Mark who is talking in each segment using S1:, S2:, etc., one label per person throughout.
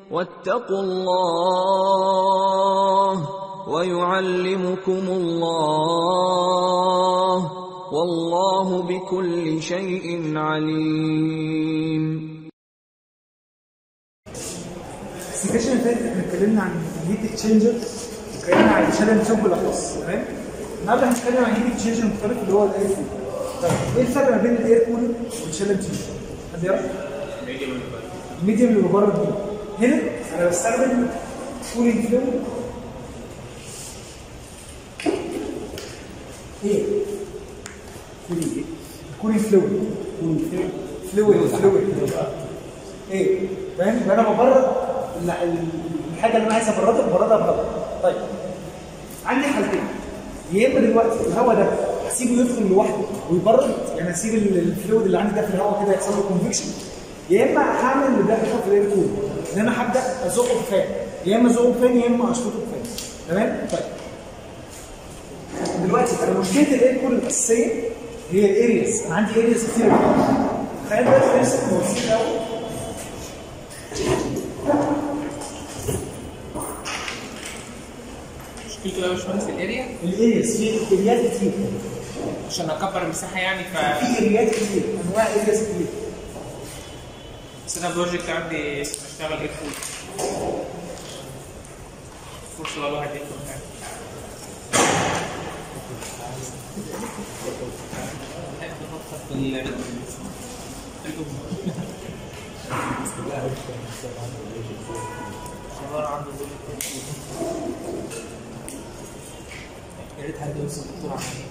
S1: واتقوا الله ويعلمكم الله والله بكل شيء عليم
S2: السيشن اللي فاتت احنا اتكلمنا عن الهيت اكسشينجر واتكلمنا عن الشلل تيوب بالاخص تمام النهارده هنتكلم عن الهيت اكسشينجر المختلف اللي هو الاير كولر طيب ايه الفرق ما بين الاير كولر والشلل تيوب؟ حد يعرف؟ الميديم اللي ببرد بيه هنا انا بستخدم كولينج فلويد ايه؟ كولينج ايه؟ كولينج فلويد فلويد فلويد ايه فاهم يبقى انا ببرد ال- الحاجه اللي انا عايز ابردها ببردها بهواء طيب عندي حالتين يا اما دلوقتي الهواء ده هسيبه يدخل لوحده ويبرد يعني اسيب ال- الفلويد اللي عندي ده في الهواء كده يحصل له كونفكشن يا اما هعمل اللي ده بيحصل في الاير كول ان انا هبدا ازقه بفان يا اما ازقه بفان يا اما اشفطه بفان تمام طيب دلوقتي انا مشكله الاير كول الاساسيه هي الارياز انا عندي ارياز كتير جدا خلينا دلوقتي نرسم مواسير الاول
S3: مشكلته ايه يا باشمهندس الاريا
S2: الارياز في اريات كتير
S3: عشان اكبر المساحه يعني ف
S2: في اريات كتير انواع ارياز كتير
S3: بس انا بروجكت عندي اسمه اشتغل اير فول فرصه لو الواحد يدخل يعني في ال- شغال عنده بروجكت يا ريت حد يوصل الدكتور عملي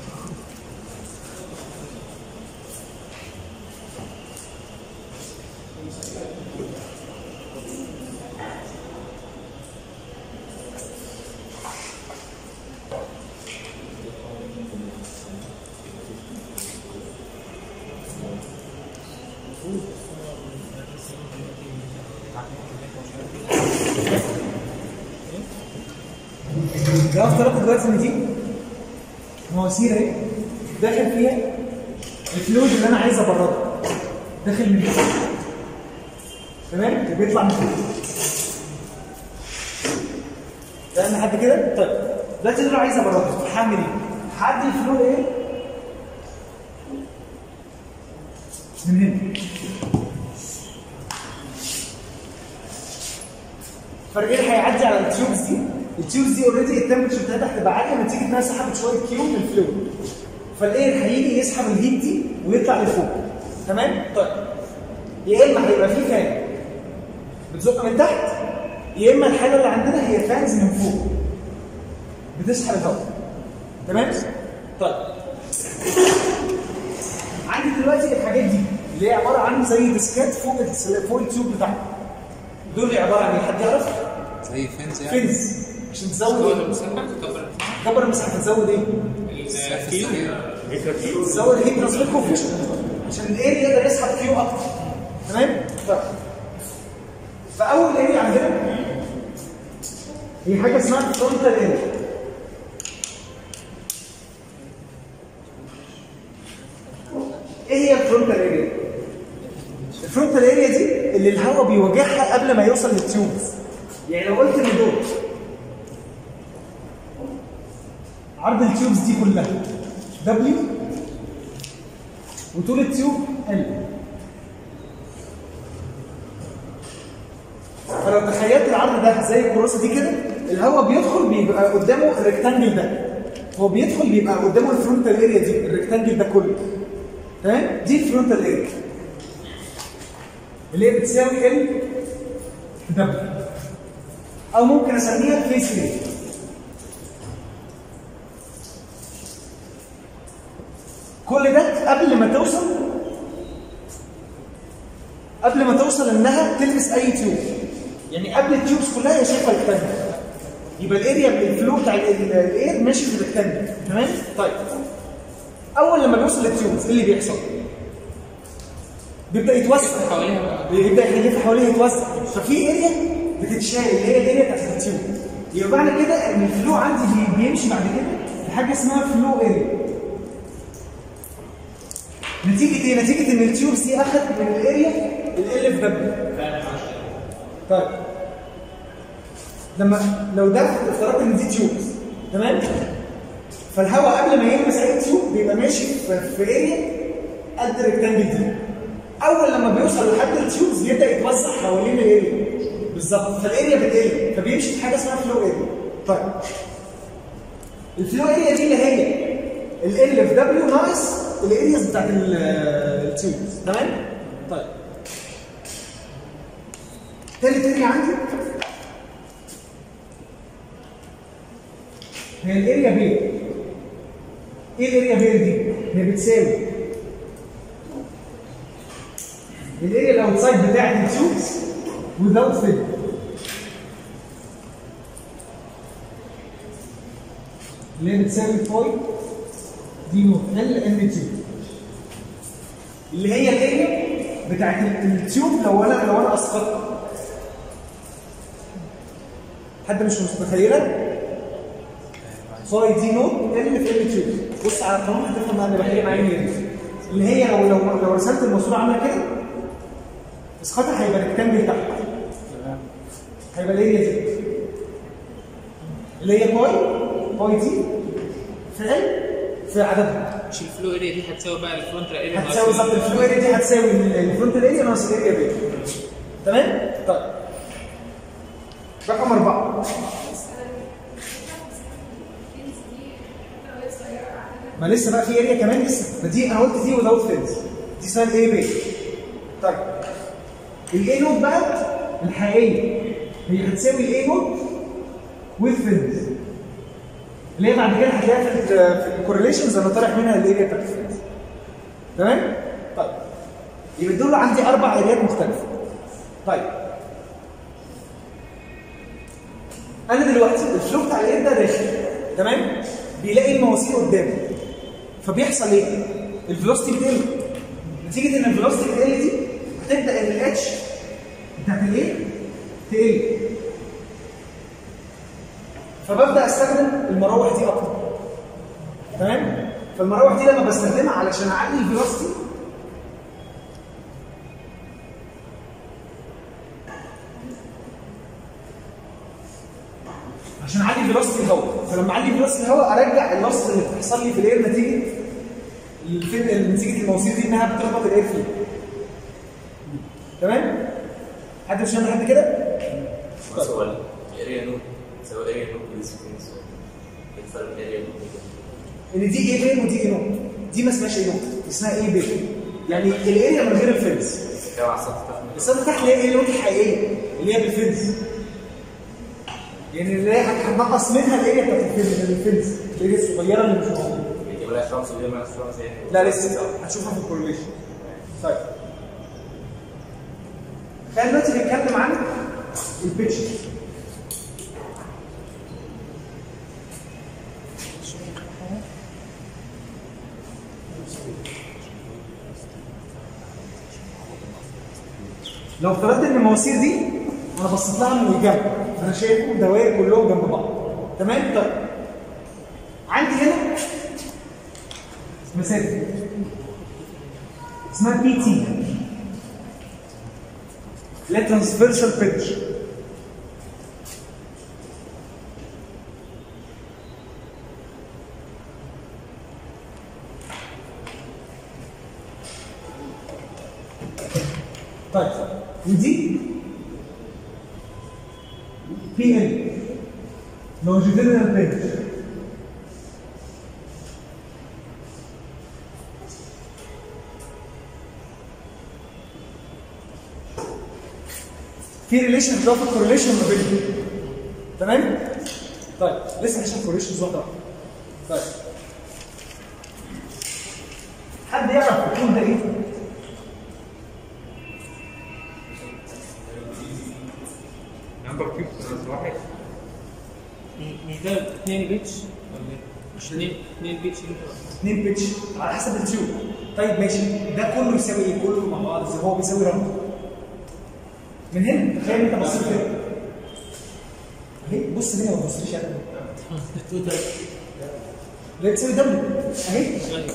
S2: لو افترضت دلوقتي ان دي مواسير اهي داخل فيها الفلويد اللي انا عايز ابرده داخل من فوق تمام اللي بيطلع من فوق فاهم لحد كده؟ طيب دلوقتي اللي انا عايز ابرده هعمل ايه؟ هعدي الفلويد ايه؟ من هنا فالرجال هيعدي على التيوبس دي التيوبس دي اوريدي التمبرتشر بتاعتها هتبقى عاليه نتيجه انها سحبت شويه كيو من الفلويد فالاير هيجي يسحب الهيت دي ويطلع لفوق تمام طيب يا اما هيبقى في فان بتزق من تحت يا اما الحاله اللي عندنا هي فانز من فوق بتسحب الهواء تمام طيب عندي دلوقتي الحاجات دي اللي هي عباره عن زي ديسكات فوق السل- فوق التيوب بتاعها دول اللي عباره عن ايه حد يعرف
S4: زي فينز يعني
S2: فينز عشان تزود
S3: زود
S2: ايه
S3: المساحه تكبر
S2: كبر المساحه تزود ايه
S3: الكيو
S2: تزود الهيت ترانسفير كوفيشن عشان الاير يقدر يسحب كيو اكتر تمام طيب فاول اريا عندنا هي حاجه اسمها فرونتال اريا ايه هي الفرونتال اريا الفرونتال اريا دي اللي الهواء بيواجهها قبل ما يوصل للتيوبز يعني لو قلت ان دول عرض التيوبز دي كلها دبليو وطول التيوب ال فلو تخيلت العرض ده زي الكراسه دي كده الهواء بيدخل بيبقى قدامه الريكتانجل ده هو بيدخل بيبقى قدامه الفرونتال اريا دي الريكتانجل ده كله تمام دي الفرونتال اريا اللي هي بتساوي ال دبليو او ممكن اسميها فيس اريا كل ده قبل ما توصل قبل ما توصل انها تلمس اي تيوب يعني قبل التيوبس كلها هي شايفه ريكتانجل يبقى الاريا الفلو بتاع ال- ال- الاير ماشي في الريكتانجل تمام طيب اول لما بيوصل للتيوبس ايه اللي بيحصل بيبدا يتوسع
S3: حواليها بقى
S2: بيبدا يلف حواليه يتوسع ففي اريا بتتشال اللي هي الاريا بتاعت التيوب يبقى معنى كده ان الفلو عندي بي- بيمشي بعد كده في حاجه اسمها فلو اريا نتيجه ايه؟ نتيجه ان التيوبس دي اخذت من الاريا ال في دبليو طيب لما لو ده افترضت ان دي تيوبز تمام فالهواء قبل ما يلمس اي تيوب بيبقى ماشي في, في اريا قد الريكتانجل دي اول لما بيوصل لحد التيوبز بيبدا يتوسع حوالين الاريا بالظبط فالاريا بتقل فبيمشي في حاجه اسمها فلو اريا طيب الفلو اريا دي اللي هي ال ال في دبليو ناقص الارياز بتاعت ال- التيوبز تمام طيب تالت اريا عندي هي الاريا بير ايه الاريا بير دي؟ هي بتساوي الاريا الاوتسايد بتاعت التيوبز without fill اللي هي بتساوي باي دي نوت ال ان تيوب اللي هي الاريا بتاعت التيوب لو انا لو انا اسقطت حد مش متخيله؟ باي دي نوت ال في ال تيوب بص على القانون هتفهم انا بتكلم عن ايه اللي هي لو لو لو رسمت الماسوره عامله كده اسقاطها هيبقى ريكتانجل تحت هيبقى الاريا دي اللي هي باي باي دي في ال في عددها
S3: مش الفلو اريا دي هتساوي بقى الفرونتال اريا
S2: هتساوي بالظبط الفلو اريا دي هتساوي الفرونتال اريا ناقص الاريا بي تمام؟ طيب رقم أربعة ما لسه بقى في اريا كمان لسه ما دي انا قلت دي without فيلز دي اسمها الاي بي طيب الاي نوت بقى الحقيقيه هي هتساوي الاي نوت with فيلز اللي هي بعد كده هتلاقيها في ال في الكورليشنز انا طالع منها الاريا بتاعت الفيلز تمام؟ طيب يبقى دول عندي اربع اريات مختلفه طيب انا دلوقتي الفلو بتاع الاريا ده داخل تمام؟ بيلاقي المواسير قدامه فبيحصل ايه؟ الفيلوسيتي بتقل نتيجه ان الفيلوسيتي بتقل دي هتبدا ان الاتش بتاعت الايه؟ تقل فببدا استخدم المراوح دي اكتر تمام؟ فالمراوح دي لما بستخدمها علشان اعلي الفيلوسيتي عشان اعلي فيلوسيتي الهواء فلما اعلي فيلوسيتي الهواء ارجع اللص اللي بتحصل لي في الاير نتيجه الفين- نتيجه المواسير دي انها بتربط الاير فيه تمام حد مش فاهم لحد كده
S4: سؤال اريا نوت تساوي اريا نوت ديسبنس الفرق بين اريا نوت
S2: ان دي ايه بين ودي ايه نوت دي ما اسمهاش ايه نوت اسمها ايه بين يعني الاريا من غير الفنس
S4: كده على السطح تحت
S2: السطح تحت اللي هي ايه نوت الحقيقيه اللي هي بالفنس يعني اللي هي هتنقص منها الاريا بتاعت الفنس الفنس الاريا الصغيره اللي مش موجوده
S4: يبقى لها شمس ودي ما شمس ايه
S2: لا لسه هتشوفها في الكورليشن طيب خلينا دلوقتي نتكلم عن البيتش لو افترضت ان المواسير دي انا بصيت لها من الجنب انا شايفهم دوائر كلهم جنب بعض تمام طيب عندي هنا مسافه اسمها بي تي لا ترانسفيرشال بيتش طيب ودي بي ال لونجيتودينال بيتش في ريليشن اضافه كورليشن ما بينهم تمام طيب لسه هنشوف كورليشنز واحده واحده طيب حد يعرف الكون ده ايه؟
S3: نمبر كيوب واحد مش ده اثنين بيتش ولا ايه؟ مش اثنين اثنين بيتش
S2: اثنين بيتش على حسب التيوب طيب ماشي ده كله يساوي ايه؟ كله مع بعض زي هو بيساوي رقم من هنا تخيل انت بصيت كده اهي بص هنا ما تبصليش انا لا بتساوي دبليو اهي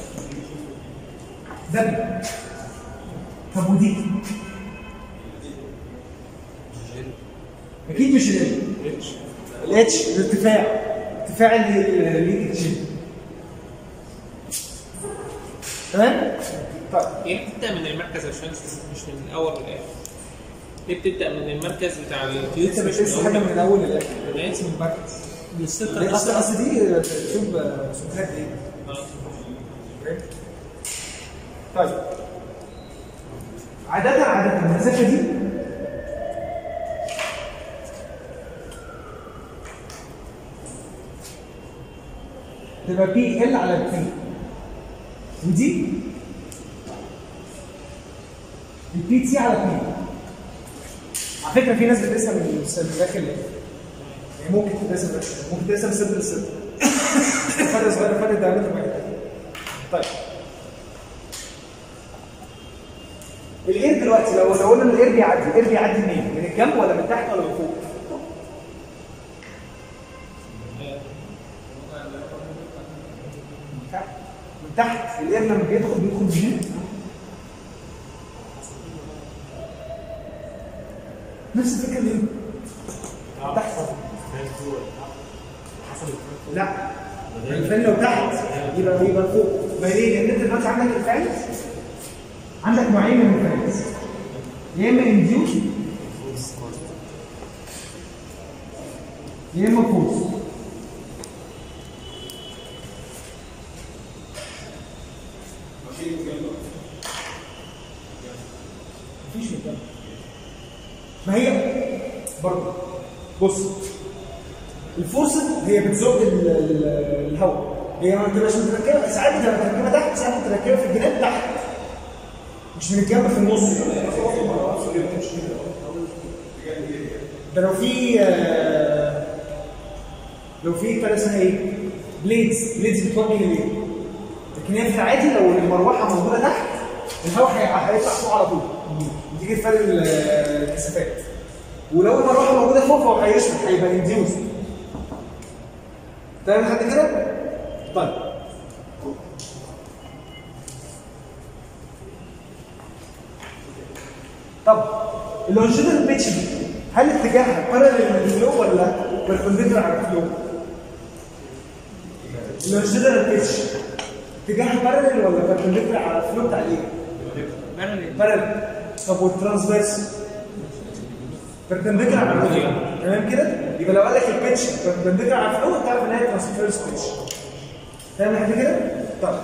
S2: دبليو طب ودي اكيد مش ال الاتش الارتفاع ارتفاع الليد تشيب تمام؟ طيب
S3: ليه بتبدا من المركز يا باشمهندس مش من الاول والاخر؟ ليه بتبدا من المركز بتاع التيوتس
S2: انت
S3: مش
S2: بتقيس
S3: من
S2: حاجه
S3: أول؟
S2: من الاول للاخر
S3: ماشي.
S2: بتقيس من المركز
S3: من الستة
S2: دي اصل
S3: للتسعة.
S2: اصل دي شوف سكات ايه
S3: آه.
S2: طيب عادة عادة المسافة دي تبقى بي ال على بي ودي البي تي على بي على فكرة في ناس بتقيسها من من داخل يعني ممكن تقيسها من- ممكن تقيسها من صفر لصفر فرق صغير فرق درجات واحد طيب الاير دلوقتي لو لو قلنا ان الاير بيعدي الاير بيعدي منين؟ من الجنب ولا من تحت ولا من فوق؟ من تحت من تحت الاير لما بيدخل بيدخل منين؟ نفس الفكره اللي هنا تحت لا الفن لو تحت يبقى يبقى فوق ما ليه؟ لان انت دلوقتي عندك الفعل عندك نوعين من الفعل يا اما انديوس يا اما فورس مفيش مكان ما هي برضه بص الفرصه هي بتزق ال- ال- الهواء هي ما بتبقاش متركبه ساعات بتبقى متركبه تحت ساعات متركبه في الجناب تحت مش من الجنب في النص ده لو في آه، لو في بتاع اسمها ايه؟ بليدز بليدز بتوجه ليه؟ لكن هي في العادي لو المروحه موجوده تحت الهواء هي- هيطلع فوق على طول نتيجه فرق ال- الكثافات ولو المروحه موجوده فوق فهو هيشفط هيبقى انديوز تمام لحد كده؟ طيب طب اللونجيتال بيتش دي هل اتجاهها بارالل للفلو ولا بيربنديكولار على الفلو؟ اللونجيتال بيتش اتجاهها بارالل ولا بيربنديكولار على الفلو بتاع الايه؟
S3: باراليل.
S2: بارالل طب والترانسفيرس؟ بيربنديكولار على الفلو تمام كده؟ يبقى لو قال لك البيتش بيربنديكولار على الفلو تعرف ان هي ترانسفيرس بيتش فاهم لحد كده؟ طيب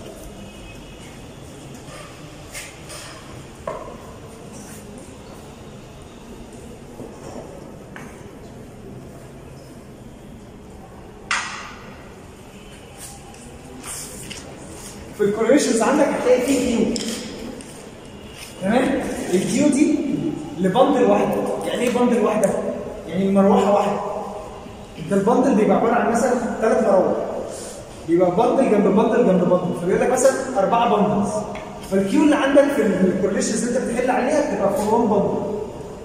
S2: في الكوريليشنز عندك هتلاقي فيه كيو تمام الكيو دي لبندل واحده يعني ايه بندل واحده يعني مروحه واحده انت البندل بيبقى عباره عن مثلا ثلاث مراوح بيبقى بندل جنب بندل جنب بندل فبيقول لك مثلا اربعه بندلز فالكيو اللي عندك في الكوريليشنز اللي انت بتحل عليها بتبقى في 1 بندل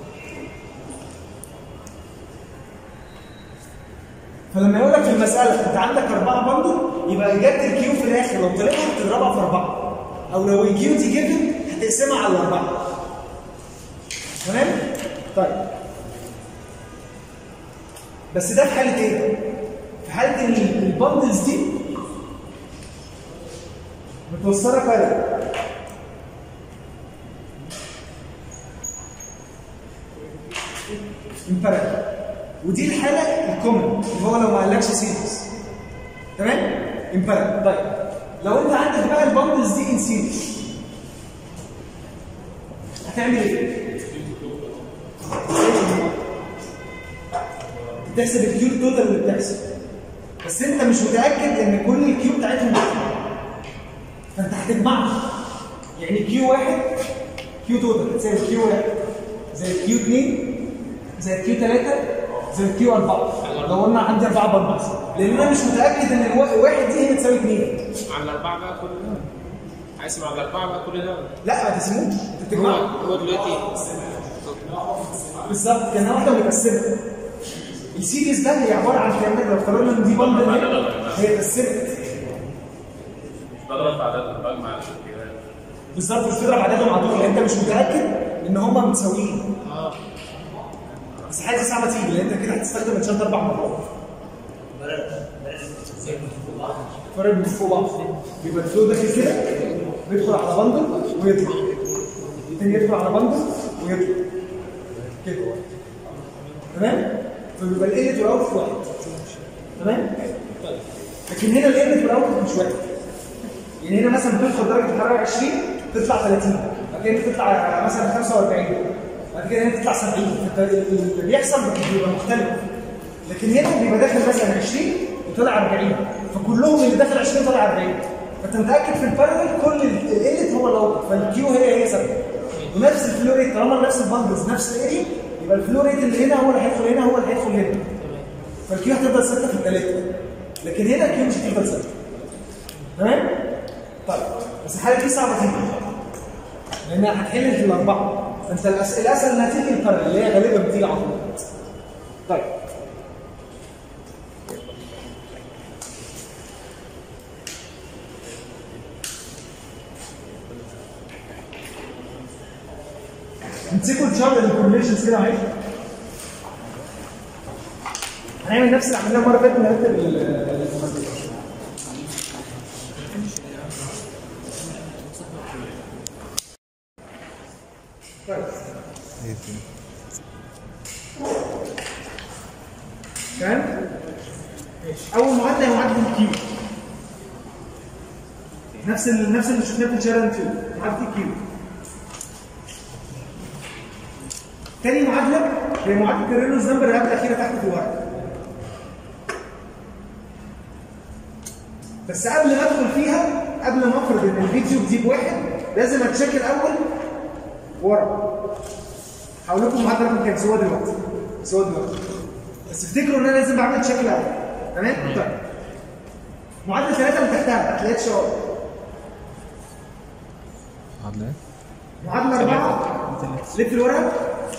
S2: فلما يقول لك في المسألة أنت عندك أربعة بندل يبقى إجابة الكيو في الآخر لو طلعت تضربها في أربعة أو لو الكيو دي جيفن هتقسمها على الأربعة تمام؟ طيب بس ده في حالة إيه؟ في حالة إن البندلز دي متوصلة كده امبارح ودي الحاله الكومن اللي هو لو ما قالكش سيريس تمام امبارح طيب لو انت عندك بقى البندلز دي ان سيريس هتعمل ايه؟ تحسب الكيو توتال اللي بتحسب بس انت مش متاكد ان كل الكيو بتاعتهم واحده فانت هتجمعهم يعني كيو واحد كيو توتال هتساوي كيو واحد زي كيو اثنين زي كيو ثلاثة زي كيو أربعة لو قلنا عندي أربعة بندلز لأن أنا مش متأكد إن الوا- واحد دي هي بتساوي اثنين
S3: على الاربعه بقى كل ده هقسم على الاربعه بقى كل ده
S2: لا ما تقسموش أنت
S3: هو
S2: بتجمعهم
S3: هو دلوقتي
S2: بالظبط كان واحدة متقسمة السيريز ده هي عبارة عن كام لو افترضنا إن دي بندل هنا، هي اتقسمت
S4: بضرب في عدد بجمع الاتجاهات
S2: بالظبط مش تضرب عددهم على طول لأن أنت مش متأكد إن هما متساويين
S3: اه
S2: بس بس الحاجه دي صعبه تيجي لان انت كده هتستخدم الشنطه اربع مرات فرق من فوق بعض يبقى الفلو داخل كده بيدخل على بندل ويطلع التاني يدخل على بندل ويطلع كده تمام فبيبقى الانت والاوت واحد تمام طيب لكن هنا الانت والاوت مش واحد يعني هنا مثلا بتدخل درجه الحراره 20 تطلع 30 بعد كده تطلع مثلا 45 بعد كده هنا تطلع 70 فانت اللي بيحصل بيبقى مختلف لكن هنا بيبقى داخل مثلا 20 وطلع 40 فكلهم اللي داخل 20 طلع 40 فانت متاكد في البارallel كل الالت هو الاوت فالكيو هي هي ثابته ونفس الفلو ريت طالما نفس البندلز نفس الاريا يبقى الفلو ريت اللي هنا هو اللي هيدخل هنا هو اللي هيدخل هنا فالكيو هتفضل ثابته في الثلاثه لكن هنا الكيو مش هتفضل ثابته تمام؟ طيب بس الحاله دي صعبه جدا لانها هتحل في الاربعه فانت الأس- الاسهل انها تيجي القرن اللي هي غالبا بتيجي على طول طيب امسكوا الشارت الكورليشنز كده معايا هنعمل نفس اللي عملناه المره اللي فاتت نرتب ال- طيب تمام ماشي اول معادله هي معادله الكيو نفس ال... نفس اللي شفناه في الشارع تو معادله الكيو تاني معادله هي معادله الرينولدز نمبر اللي قبل الاخيره تحت في الورقه بس قبل ما ادخل فيها قبل ما افرض ان الفيديو دي بواحد لازم اتشيك الاول ورا هقول لكم المعادله رقم كام سوا دلوقتي سوا دلوقتي بس افتكروا ان انا لازم بعمل تشيك الاول تمام طيب معادله ثلاثه اللي تحتها بتاعت الاتش ار
S5: معادلة
S2: معادله اربعه لف الورقه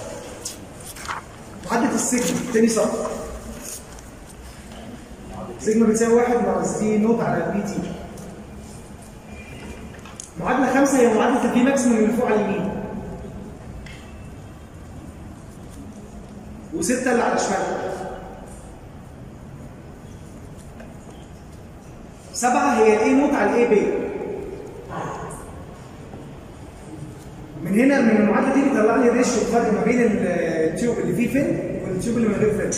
S2: معادله السيجما تاني صف سيجما بتساوي واحد ناقص دي نوت على البي تي معادله خمسه هي معادله البي ماكسيمم اللي فوق على اليمين وسته اللي على الشمال سبعه هي الاي نوت على الاي بي من هنا من المعادله دي بيطلع لي ريشيو الفرق ما بين التيوب اللي فيه فين والتيوب اللي من غير فين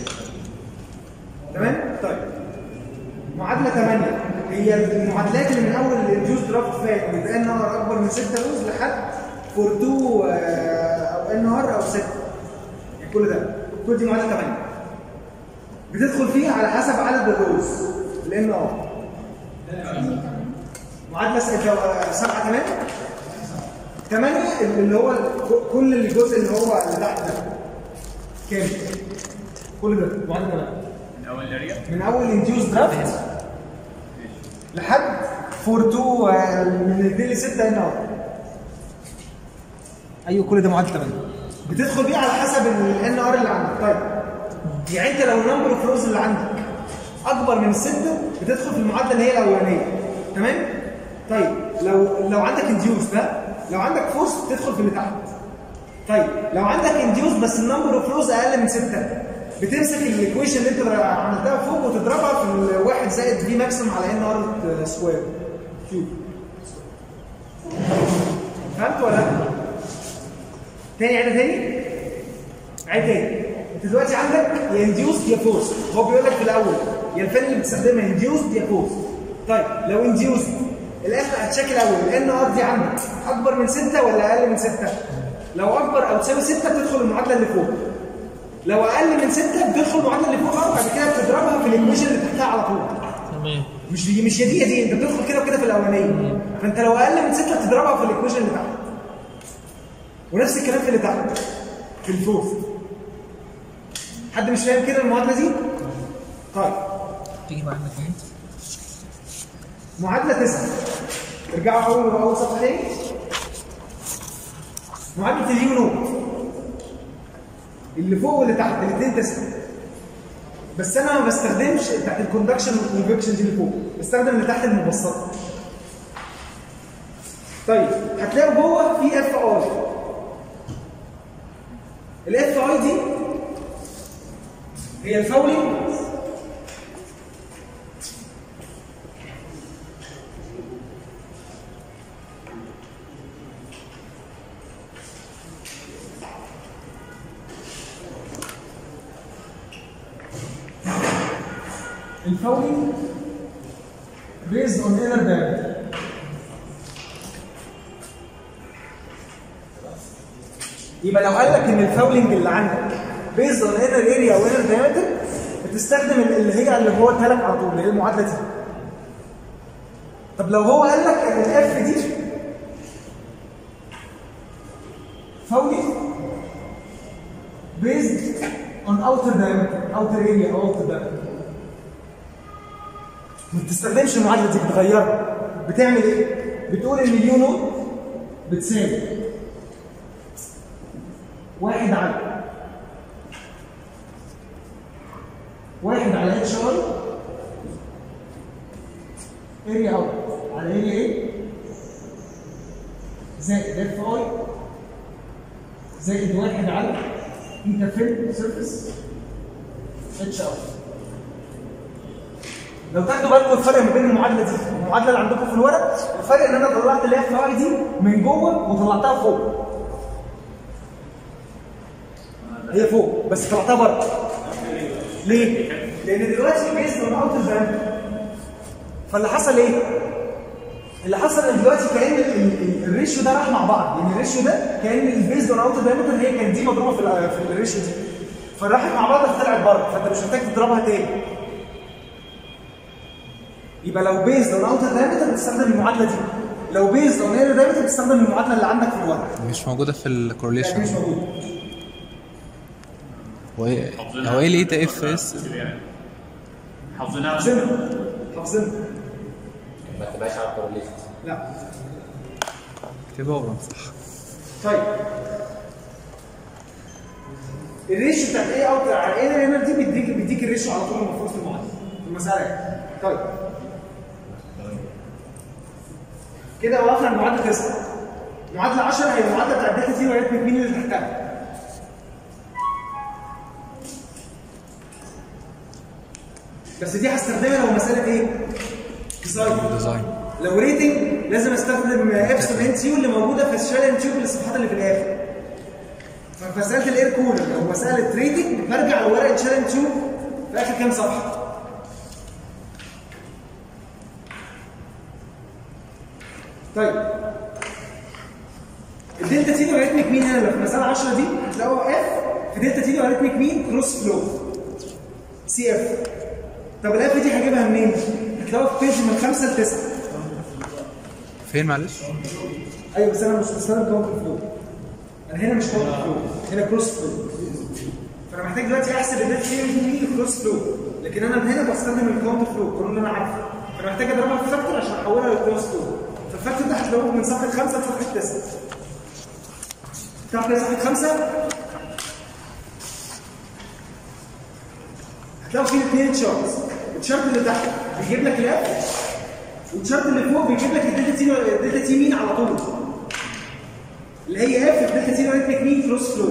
S2: تمام طيب معادله 8 هي المعادلات اللي من اول الجوز درافت فات بيبقى ان ار اكبر من 6 روز لحد فور 2 او ان ار او 6 يعني كل ده كل دي معادله 8 بتدخل فيها على حسب عدد الروز الان ار معادله 7 تمام 8 اللي هو كل الجزء اللي هو اللي تحت ده كام؟ كل ده معادله 8
S3: من اول الاريا
S2: من اول انديوس درافت لحد فور 2 آه، من الديلي 6 هنا اهو ايوه كل ده معادله 8 بتدخل بيه على حسب الان ار اللي عندك طيب يعني انت لو النمبر اوف روز اللي عندك اكبر من السته بتدخل في المعادله اللي هي الاولانيه تمام طيب لو لو عندك انديوس ده لو عندك فورس تدخل في اللي تحت طيب لو عندك انديوس بس النمبر اوف روز اقل من سته بتمسك الايكويشن اللي انت عملتها فوق وتضربها في الواحد زائد في ماكسيمم على ان ار سكوير كيوب فهمت ولا لا؟ تاني عيد تاني عيد تاني انت دلوقتي عندك يا انديوس يا فورس هو بيقول لك في الاول يا الفن اللي بتستخدمها انديوس يا فورس طيب لو انديوس الاخر هتشيك الاول الان ار دي عندك اكبر من 6 ولا اقل من 6 لو اكبر او تساوي 6 بتدخل المعادله اللي فوق لو اقل من 6 بتدخل المعادله اللي فوق بعد كده بتضربها في الايكويشن اللي تحتها على طول
S3: تمام
S2: مش دي مش يا دي يا دي انت بتدخل كده وكده في الاولانيه فانت لو اقل من 6 بتضربها في الايكويشن اللي تحت ونفس الكلام في اللي تحت في الفورث حد مش فاهم كده المعادله دي طيب
S5: تيجي معانا كمان
S2: معادله 9 ارجعوا اول اول صفحه تاني معادله اليو نوت اللي فوق واللي تحت الاثنين تسعه بس انا ما بستخدمش بتاعت الكوندكشن والكونفكشن دي اللي فوق بستخدم اللي تحت المبسطه طيب هتلاقوا جوه في اف اي الاف اي دي هي الفاولينج الفاولينج based on inner diameter يبقى لو قال لك ان الفاولنج اللي عندك بيزد اون انر اريا او انر دايمتر بتستخدم اللي هي اللي هو ادالك على طول اللي هي المعادله دي طب لو هو قال لك ان الاف دي فاولنج بيزد اون اوتر دايمتر اوتر اريا او اوتر دايمتر ما بتستخدمش المعادله دي بتغيرها بتعمل ايه؟ بتقول ان اليو نوت بتساوي واحد على واحد على اتش اي اريا اوت على اريا ايه زائد اف اي زائد واحد على انترفيل سيرفيس اتش اوت لو تاخدوا بالكم الفرق ما بين المعادله دي والمعادله اللي عندكم في الورق الفرق ان انا طلعت اللي هي اي دي من جوه وطلعتها فوق هي فوق بس طلعتها بره ليه؟ لان دلوقتي بيزد اون اوتر باند فاللي حصل ايه؟ اللي حصل ان دلوقتي كان ال- ال- الريشيو ده راح مع بعض يعني الريشيو ده كان البيزد اون اوتر باند هي كانت دي مضروبه في ال- في الريشيو دي فراحت مع بعض فطلعت بره فانت مش محتاج تضربها تاني يبقى لو بيزد اون اوتر دايمتر بتستخدم المعادله دي لو بيزد اون اير دايمتر بتستخدم المعادله اللي عندك في الورق
S5: مش موجودة في
S2: يعني مش
S5: الكورليشن
S2: موجوده
S5: هو ايه هو ايه ليه اف اس
S3: حافظينها
S2: حافظينها حافظينها
S4: ما تبقاش على الكورليشن
S2: لا
S5: تبقى ورا صح
S2: طيب الريشيو بتاعت ايه اوت على ايه هنا دي بيديك بيديك الريشيو على طول المفروض في المعادله في المساله يعني. طيب كده وقفنا عند معادله 9 معادله 10 هي المعادله بتاعت دلتا تي وعرفت مين اللي تحتها بس دي هستخدمها لو مساله ايه؟ ديزاين
S5: ديزاين
S2: لو ريتنج لازم استخدم ابسون ان تيو اللي موجوده في الشال تيوب الصفحات اللي في الاخر ففي مساله الاير كولر لو مساله ريتنج برجع لورق الشال تيوب في اخر كام صفحه طيب الدلتا تي لوغاريتميك مين هنا لو في المساله 10 دي هتلاقوا اف في دلتا تي لوغاريتميك مين كروس فلو سي اف طب الاف دي هجيبها منين؟ هتلاقوها في بيج من 5 ل 9
S5: فين معلش؟
S2: ايوه بس انا مش بستخدم كاونتر فلو انا هنا مش كاونتر فلو هنا كروس فلو فانا محتاج دلوقتي احسب الداتا فين مين كروس فلو لكن انا من هنا بستخدم الكاونتر فلو القانون اللي انا عارفه فانا محتاج اضربها في فاكتور عشان احولها لكروس فلو فالفاكتور ده هتلاقوه من صفحه 5 لصفحه 9 تعرف ايه صفحه 5 هتلاقوا فيه اثنين تشارتس التشارت اللي تحت بيجيب لك الاف والتشارت اللي فوق بيجيب لك الداتا تي الداتا تي مين على طول اللي هي اف الداتا تي لوغاريتميك مين كروس فلو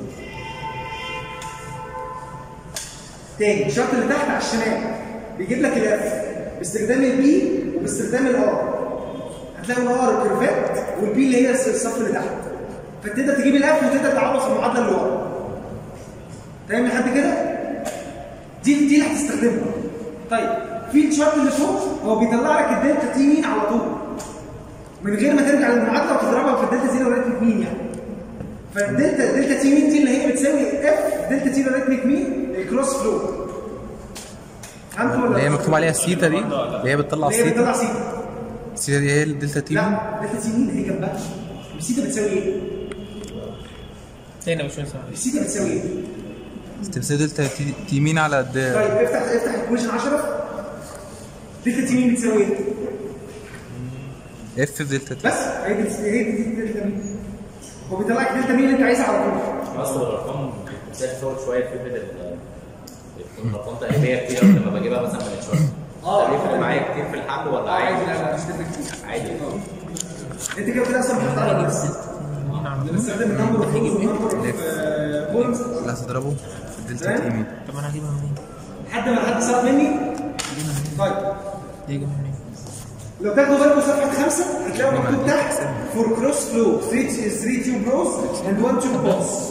S2: تاني الشرط اللي تحت على الشمال بيجيب لك الاف باستخدام البي وباستخدام الار هتلاقي الار كيرفات والبي اللي هي الصف اللي تحت فتقدر تجيب الاف وتقدر تعوض في المعادله اللي ورا فاهم لحد كده؟ دي دي اللي هتستخدمها طيب في الشرط اللي فوق هو بيطلع لك الدلتا تي مين على طول من غير ما ترجع للمعادله وتضربها في الدلتا تي لوغاريتميك مين يعني فالدلتا دلتا تي مين دي اللي هي بتساوي اف دلتا تي لوغاريتميك مين الكروس فلو فهمتوا ولا
S5: اللي هي
S2: لا؟
S5: مكتوب عليها السيتا دي اللي هي بتطلع
S2: اللي هي بتطلع
S5: السيتا
S2: سيتا
S5: السيتا دي هي الدلتا تي
S2: لا دلتا تي مين هي جنبها السيتا بتساوي ايه؟
S3: تاني مش فاهم
S2: السيتا بتساوي ايه؟
S5: بتساوي دلتا تي- تي مين على
S2: طيب
S5: د
S2: افتح افتح الكويشن 10 دلتا تي مين بتساوي ايه؟
S5: اف في دلتا تي
S2: بس هي دي هي دي دلتا مين هو بيطلع لك دلتا مين اللي انت عايزها على طول
S4: اصل الارقام بتحصل شويه في فكره ال- الارقام تقريبيه كتير لما بجيبها مثلا من الشهر
S2: اه.
S4: ده بيفرق معايا كتير في الحل ولا
S2: عادي
S4: عادي؟
S2: لا لا مش تفرق كتير
S4: عادي
S2: انت كده كده اصلا بتحط على بس بنستخدم النمبر اوف روز والنمبر اوف بولز
S5: اللي هتضربه في الدلتا تي مين
S3: طب انا هجيبها منين؟
S2: لحد ما حد سقط مني طيب
S3: دي هجيبها منين؟
S2: لو تاخدوا بالكم صفحه خمسه هتلاقوا مكتوب تحت فور كروس فلو 3 3 تيوب روز اند 1 تيوب باس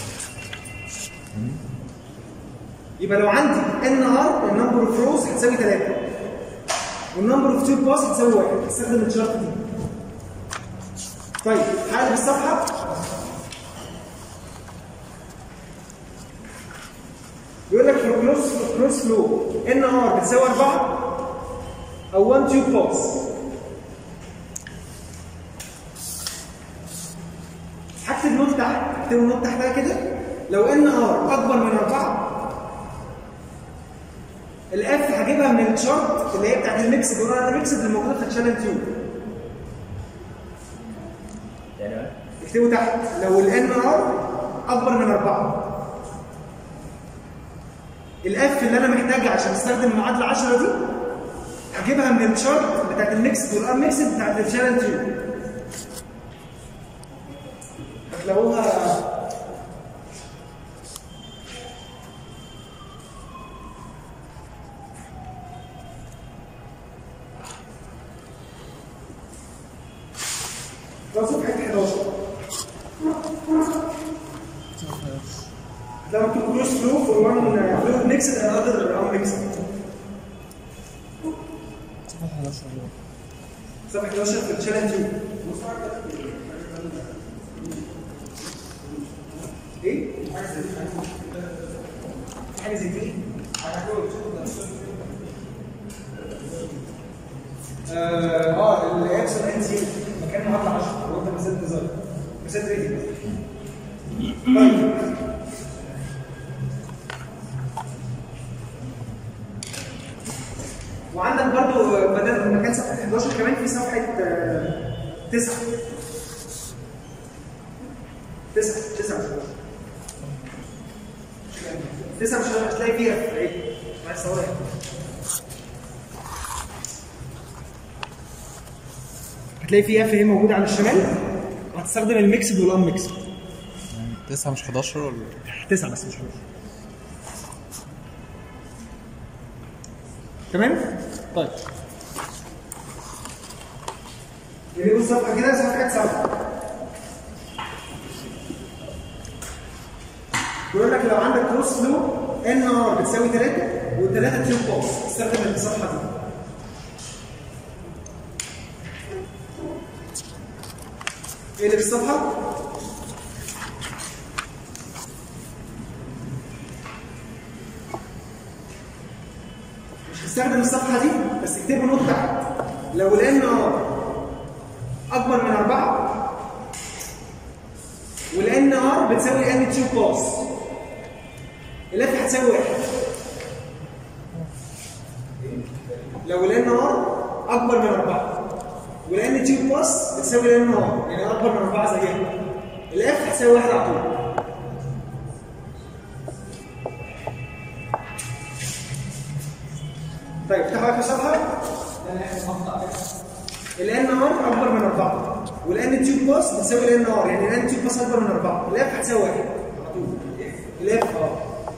S2: يبقى لو عندي ان ار النمبر اوف روز هتساوي 3 والنمبر اوف تيوب باس هتساوي 1 استخدم الشرط دي طيب هقلب الصفحه بيقول لك في كروس كروس فلو ان ار بتساوي 4 او 1 تيوب باس هكتب نوت تحت اكتب نوت تحتها كده لو ان ار اكبر من 4 الاف هجيبها من الشارت اللي هي بتاعت الميكس دوران الميكس اللي موجوده في الشانل تيوب
S4: يعني ايه؟
S2: اكتبوا تحت لو الان ار اكبر من 4 الاف اللي انا محتاجها عشان استخدم المعادله 10 دي هجيبها من الشارت بتاعت الميكس والار ميكس بتاعت الشانل تيوب هتلاقوها ده صفحه 11 ده مكتوب كروس فلو فور وان فلويد ميكس اند اذر ان ميكس صفحه 11 في الشانل تيوب ايه؟ حاجه زي دي اه اه الاكسون ان سي مكان معادله 10 لو انت مثلت ديزاين مثلت ريتنج طيب وعندك برضو بدل مكان صفحه 11 كمان في صفحه 9 9 9 9 مش هتلاقي فيها في العيد عايز صورها هتلاقي فيها في موجوده على الشمال وهتستخدم الميكسد والان ميكسد
S5: يعني 9 مش 11 ولا
S2: 9 بس مش 11 تمام؟ طيب نجيب الصفحه كده صفحه 7 بيقول لك لو عندك كروس فلو ان ار بتساوي 3 والثلاثه تيوب باص استخدم الصفحه دي ايه اللي في الصفحه؟ مش هستخدم الصفحه دي بس اكتبوا نوت تحت لو الان ار اكبر من 4 والان ار بتساوي ان تيوب باص الاف هتساوي 1 لو الان ار اكبر من 4 والان تيوب باص بتساوي الان ار يعني اكبر من 4 زيها الاف هتساوي 1 على طول طيب افتحوا اخر صفحه الان ار اكبر من 4 والان تيوب باص بتساوي الان ار يعني الان تيوب باص اكبر من 4 الاف هتساوي 1 على طول الاف اه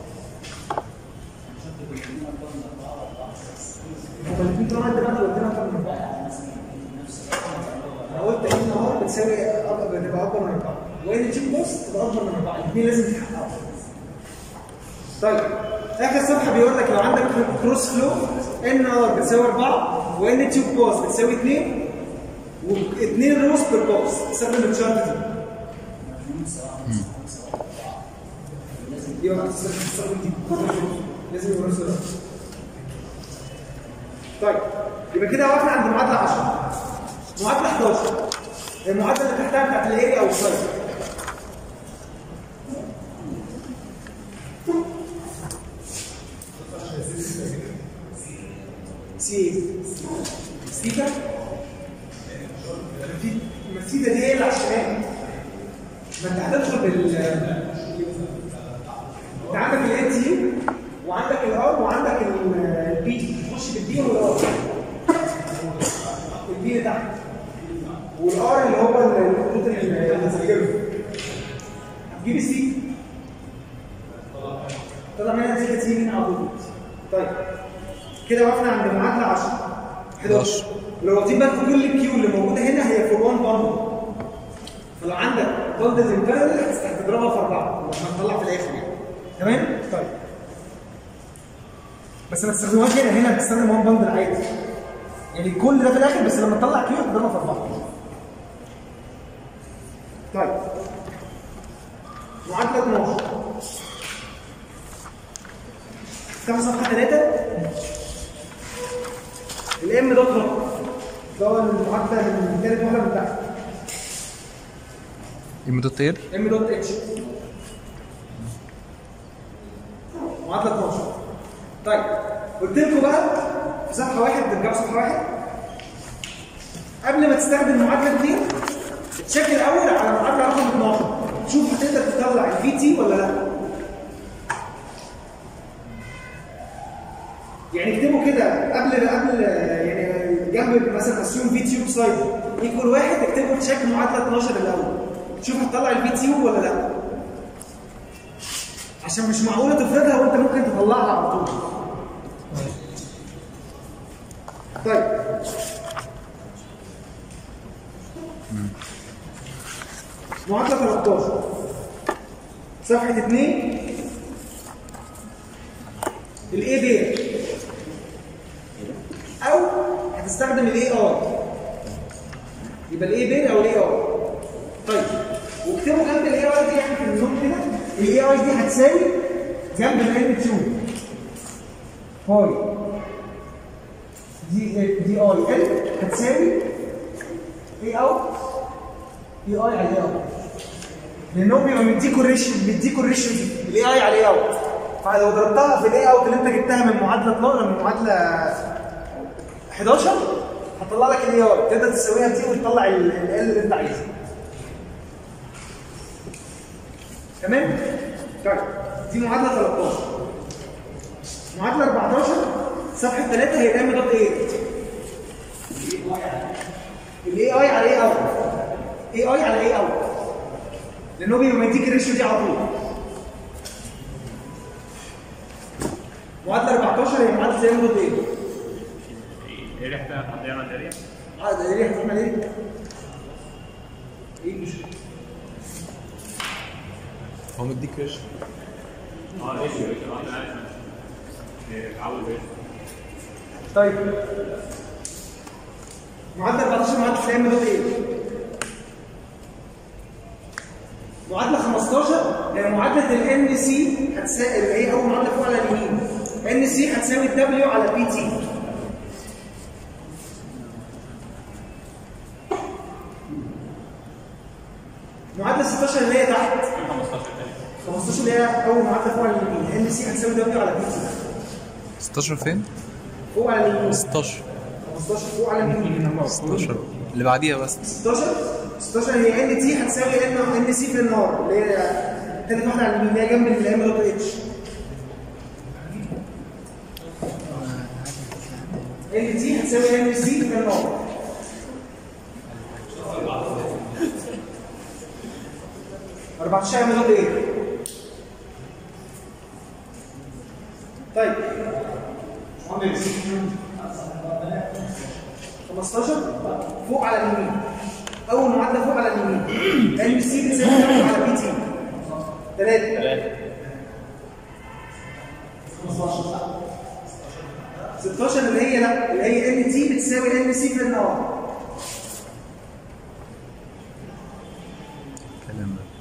S2: هما الاثنين طالما انت بقى قلت لنا اكبر من 4 انا قلت ان ار بتساوي أكبر- بتبقى اكبر من 4 وان تيوب باص تبقى اكبر من 4 الاثنين لازم يتحققوا طيب اخر صفحه بيقول لك لو عندك كروس فلو ان ار بتساوي 4 وان تيوب باص بتساوي 2 واثنين روز بير باص استخدم الشارت دي يبقى تستخدم دي لازم يبقى روز طيب يبقى كده وقفنا عند معادله 10 معادله 11 المعادله اللي تحتها بتاعت الاريا او السايز سي سيتا في ما السيتا دي هي اللي على الشمال ما انت هتدخل بال انت عندك الان تي وعندك الار وعندك ال- البي تخش بالبي والار البي اللي تحت والار اللي هو الخطوط اللي بتذكره جيب السي طلع منها نتيجه سي مين على طول طيب كده وقفنا عند معادله 10 11 لو واخدين بالكم كل الكيو اللي موجوده هنا هي في 1 بندل فلو عندك بندل امبيرال هتضربها في اربعه عشان هنطلع في الاخر يعني تمام؟ طيب بس ما تستخدموهاش هنا هنا بتستخدم 1 بندل عادي يعني كل ده في الاخر بس لما تطلع كيو تضربها في اربعه طيب معادله 12 افتحوا صفحه 3 الام دوت روت ده هو المعادله من ثالث واحده من تحت
S5: ام دوت اير
S2: ام دوت اتش معادله 12 طيب قلت لكم بقى في صفحه واحد ترجعوا صفحه واحد قبل ما تستخدم معادله 2 تشيك الاول على معادله رقم 12 شوف هتقدر تطلع الفي تي ولا لا يعني اكتبوا كده قبل قبل يعني جنب مثلا اسيوم في تيوب سايد ايكوال واحد اكتبوا تشيك معادله 12 الاول شوف هتطلع الفي تيوب ولا لا عشان مش معقوله تفرضها وانت ممكن تطلعها على طول طيب معادله 13 صفحه 2 الاي دي او هتستخدم الاي ار يبقى الاي بين او الاي ار طيب واكتبوا جنب الاي ار دي يعني في النظام كده الاي ار دي هتساوي جنب الان 2 باي دي دي اي ال هتساوي اي اوت اي اي على اي اوت لانهم بيبقى مديكوا الريشيو مديكوا الريشيو دي الاي اي على الاي اوت فلو ضربتها في الاي اوت اللي انت جبتها من معادله 12 من معادله 11 هتطلع لك الاي ار تقدر تسويها دي وتطلع ال اللي انت عايزه تمام طيب دي معادله 13 معادله 14 صفحه 3 هي ام دوت 8 الاي اي على اي اوت اي اي على اي اوت لانه بيبقى مديك الريشيو دي على طول معادله 14 هي معادله زي ما قلت ايه
S3: ايه ريحتها حد يعمل داريه؟
S2: اه ده ليه هتعمل ايه؟ ايه المشكله؟
S5: هو مديك ريش
S3: اه ايش ايش انا عارف اتعود ايه
S2: طيب معادله 14 معادله سلام دوت ايه؟ معادله 15 هي معادله الان سي هتساوي اللي هي اول معادله فوق على اليمين ان سي هتساوي دبليو على بي تي معادله 16 اللي هي تحت 15 اللي هي اول معادله فوق على اليمين ان سي هتساوي دبليو على بي تي
S5: 16 فين؟
S2: فوق على اليمين
S5: 16
S2: 15 فوق على اليمين
S5: 16 اللي بعديها بس
S2: 16 16 هي ان تي هتساوي ان ان سي في النار اللي هي تالت واحده على اليمين اللي هي جنب الام دوت اتش ان تي هتساوي ان سي في النار أربعتاشر ام دوت ايه؟ طيب 15 فوق على اليمين اول معادله فوق على اليمين ان سي بتساوي دبليو على بي تي 3 16 اللي هي لا اللي هي ان تي بتساوي ان سي في النار
S5: الكلام ده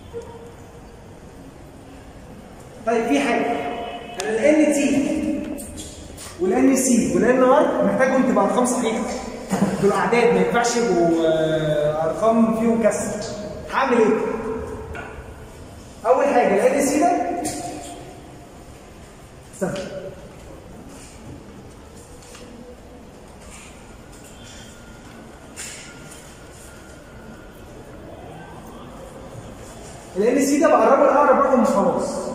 S2: طيب في حاجه انا الان تي والان سي والان ار محتاجهم تبقى ارقام صحيحه دول اعداد ما ينفعش يبقوا آه، ارقام فيهم كسر هعمل ايه؟ اول حاجه الان سي ده استنى الان سي ده بقربه لاقرب رقم وخلاص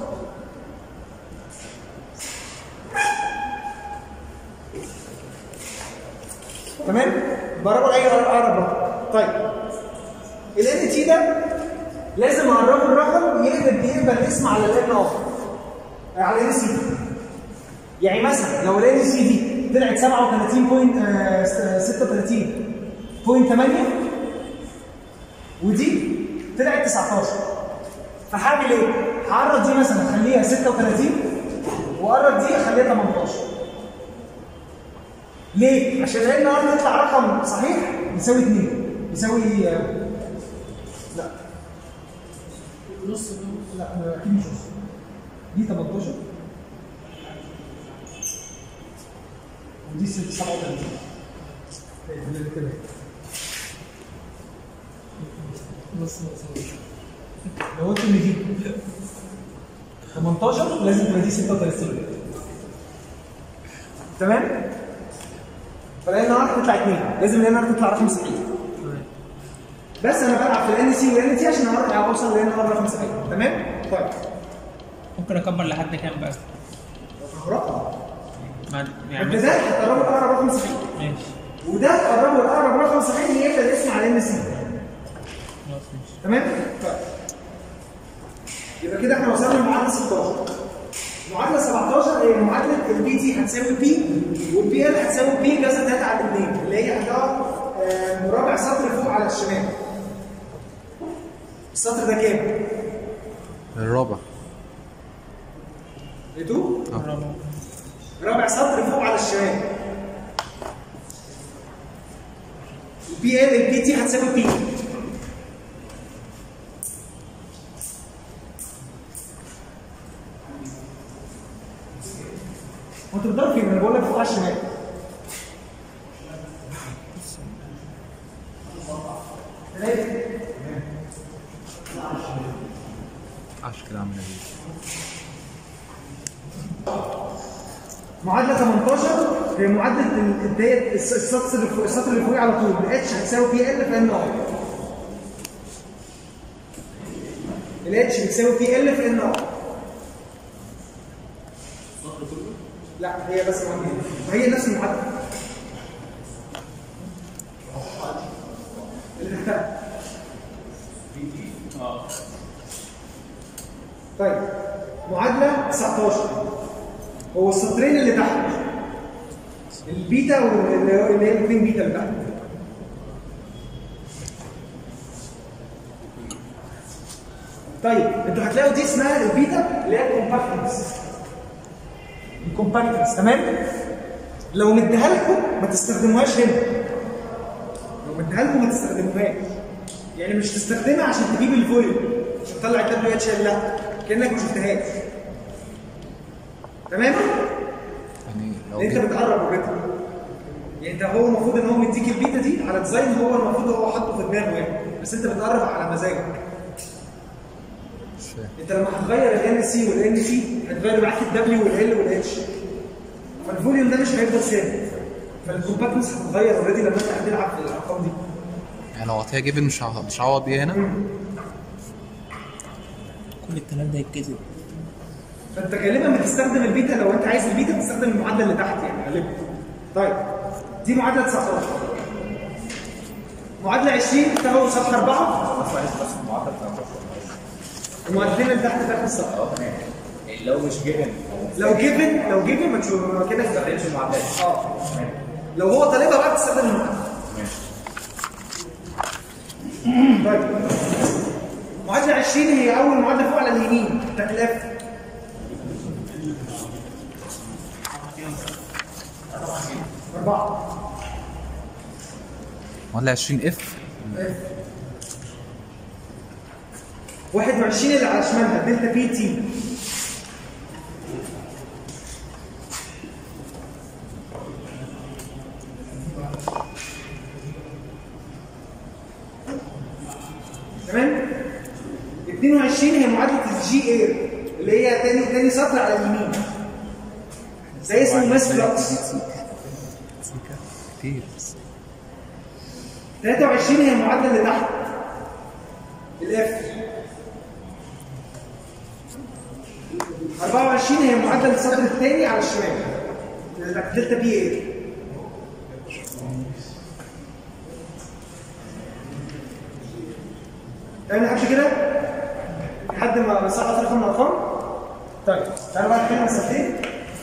S2: تمام بقربه لاي اقرب رقم طيب الان تي ده لازم اقربه الرقم يقلب الاسم على الان ار على الان سي يعني مثلا لو الان سي دي طلعت 37.36.8 ودي طلعت 19 فهعمل ايه؟ هعرض دي مثلا اخليها 36 واقرب دي اخليها 18 ليه؟ عشان الان ار يطلع رقم صحيح يساوي 2 يساوي آه، لا
S3: نص
S2: لا آه، اكيد مش نص دي 18 ودي 37 طيب، كده
S3: نص نص
S2: لو قلت ان دي 18 لازم تبقى دي 36 تمام؟ فالان ار تطلع 2 لازم الان ار تطلع رقم صحيح بس انا بلعب في الان سي والان تي عشان اعرف اوصل للان ار رقم صحيح تمام؟ طيب
S3: ممكن اكبر لحد كام بقى؟
S2: رقم
S3: بعد
S2: انت
S3: يعني
S2: ده هتقربه لاقرب رقم صحيح
S3: ماشي
S2: وده هتقربه لاقرب رقم صحيح يبدا الاسم على ان سي
S3: خلاص ماشي
S2: تمام؟ طيب يبقى كده احنا وصلنا لمعادله 16 معادله 17 هي معادله البي تي هتساوي بي والبي ال هتساوي بي جذر 3 على 2 اللي هي هتقعد آه، مربع سطر فوق على الشمال السطر ده كام؟
S5: الرابع
S2: لقيتوه؟
S5: اه
S2: رابع سطر فوق على الشمال البي ال البي تي هتساوي بي وانت بتضرب فين؟ انا بقول لك فوق على الشمال
S5: عشان كده عامل ايه
S2: معادله 18 هي معادله ال- الديت الس- السطر اللي فوق السطر اللي فوقيه على طول الاتش هتساوي بي ال في ان ار الاتش بتساوي بي ال في ان ار لا هي بس معادله وهي نفس المعادله اللي تحتها طيب معادله 19 هو السطرين اللي تحت البيتا واللي اللي هي الاثنين بيتا اللي تحت طيب انتوا هتلاقوا دي اسمها البيتا اللي هي الكومباكتنس الكومباكتنس تمام لو مديها لكم ما تستخدموهاش هنا لو مديها لكم ما تستخدموهاش يعني مش تستخدمها عشان تجيب الفوليوم عشان تطلع الدبليو اتش ال لا كانك ما شفتهاش تمام
S5: يعني لو
S2: انت
S5: جيت
S2: بتقرب اوريدي يعني انت هو المفروض ان هو مديك البيتا دي على ديزاين هو المفروض هو حاطه في دماغه يعني بس انت بتقرب على مزاجك
S5: مش فاهم
S2: انت لما هتغير الان سي والان سي هتغير معاك الدبليو والال والاتش فالفوليوم ده مش هيفضل ثابت فالكومباكتنس هتتغير اوريدي لما انت هتلعب في الارقام دي
S5: يعني لو عطيها جيفن مش هع- مش هعوض بيها هنا
S3: كل الكلام ده يتكذب
S2: فانت غالبا بتستخدم البيتا لو انت عايز البيتا بتستخدم المعادله اللي تحت يعني غالبا طيب دي معادله 19 معادله 20 تاخد صفحه 4 المعادلتين اللي تحت تحت الصفحه
S4: لو مش جبن
S2: لو جيفن لو جيفن ما تشوف كده
S4: ما تستخدمش المعادلات
S2: اه لو هو طالبها بقى تستخدم المعادله طيب معادله 20 هي اول معادله فوق على اليمين بتاعت الاف أربعة
S5: ولا 20 اف
S2: 21 اللي على شمالها دلتا بي تي تمام 22 هي معادله الجي اير اللي هي تاني تاني سطر على اليمين ده اسمه ماس فلكس
S5: كتير
S2: 23 هي المعادله اللي تحت الاف 24 هي معادله السطر الثاني على الشمال دلتا بي اي تمام لحد كده لحد ما كده سقط رقم من الارقام طيب تعالوا بقى نحل مسألتين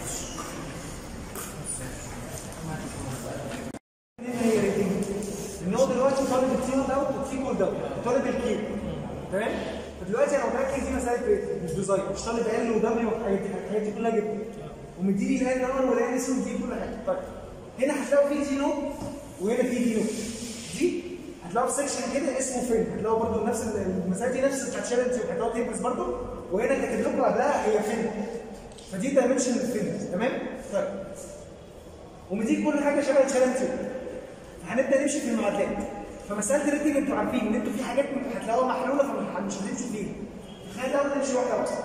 S2: هي ريتنج ان هو دلوقتي طالب التيم دوت والتيم دوت طالب الكيو تمام فدلوقتي انا متاكد دي مساله ريتنج مش ديزاين مش طالب ال ودبليو والحاجات دي الحاجات دي كلها جبت ومديني الان نمبر والان اسم ودي كل حاجه طيب هنا هتلاقوا في دي نوت وهنا في دي نوت دي هتلاقوا في سكشن كده اسمه فين هتلاقوا برضه نفس المسائل دي نفس بتاعت شيرنت هتلاقوا تيبلز برضه وهنا كاتب لكم بعدها هي فين فدي دايمنشن الفين تمام طيب ومديك كل حاجه شبه شيرنت هنبدا نمشي في المعادلات فمساله الريتنج انتوا عارفين ان انتوا في حاجات هتلاقوها محلوله فمش هتمشوا فيها خلينا الاول نمشي واحده واحده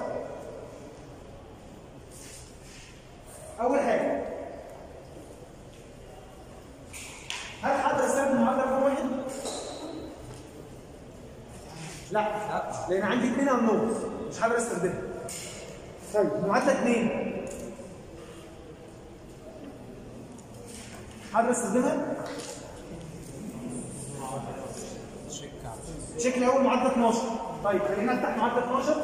S2: اول حاجه هل حد استخدم معادله رقم واحد؟ لا لان عندي اثنين انون مش حابب استخدمها طيب معادله اثنين حابب استخدمها؟ تشيك الاول معادله 12 طيب خلينا نفتح معادله 12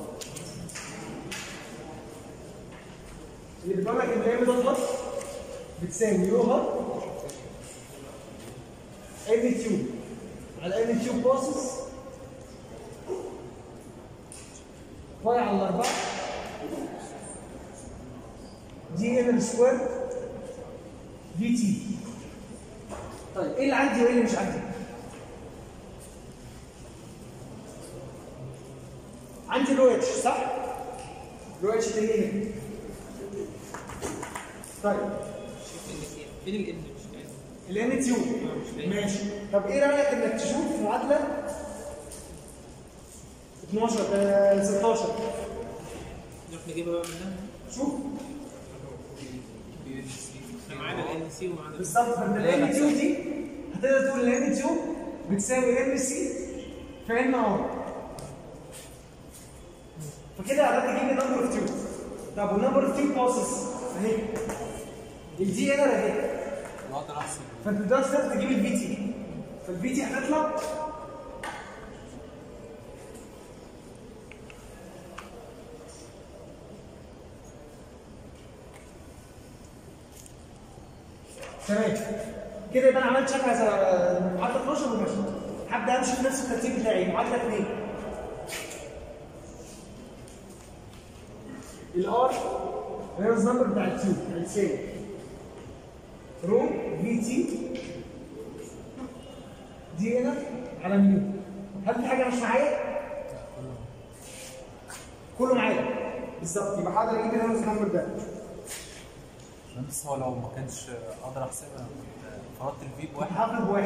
S2: اللي بتقول لك ان الام دوت بتساوي يو اوفر ان تيوب على ان تيوب بروسس واي على الاربعه دي ان سكوير دي تي طيب ايه اللي عندي وايه اللي مش عندي؟ عندي لو اتش صح؟ لو اتش تلاقيه هنا طيب
S3: فين الان مش فاهم
S2: الان تيوب ماشي طب ايه رايك انك تشوف معادله 12 آه، 16
S3: نروح نجيبها بقى منها
S2: شوف
S3: احنا معانا الان سي ومعانا
S2: بالظبط فانت الان تيوب دي هتقدر تقول الان تيوب بتساوي ام سي في ان ار فكده قدرت تجيب لي نمبر اوف تيوب طب والنمبر اوف تيوب بروسس اهي الدي ايرور اهي
S5: اقدر احسب
S2: فانت دلوقتي تقدر تجيب البي تي فالبي تي هتطلع تمام كده يبقى انا عملت شكل على معادله 12 وماشي هبدا امشي في نفس الترتيب بتاعي معادله 2 الار الريز نمبر بتاع التيوب هيساوي رو في تي دي هنا على ميو هل في حاجه مش معايا؟ كله معايا بالظبط يبقى هقدر اجيب الريز نمبر ده
S5: بس هو لو ما كانش اقدر احسبها كنت فرضت الفي بواحد
S2: هاخد بواحد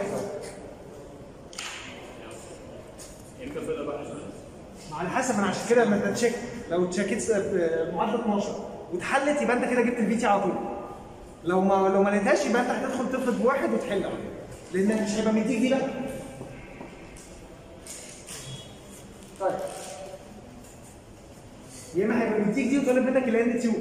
S4: امتى بدأ بقى
S2: ما على حسب انا عشان كده لما تشيك لو تشيكت معادله 12 واتحلت يبقى انت كده جبت الفي تي على طول لو ما لو ما لقيتهاش يبقى انت هتدخل تفرض بواحد وتحل على طول لان مش هيبقى مديك دي بقى طيب يا اما هيبقى مديك دي وطالب منك الان تيو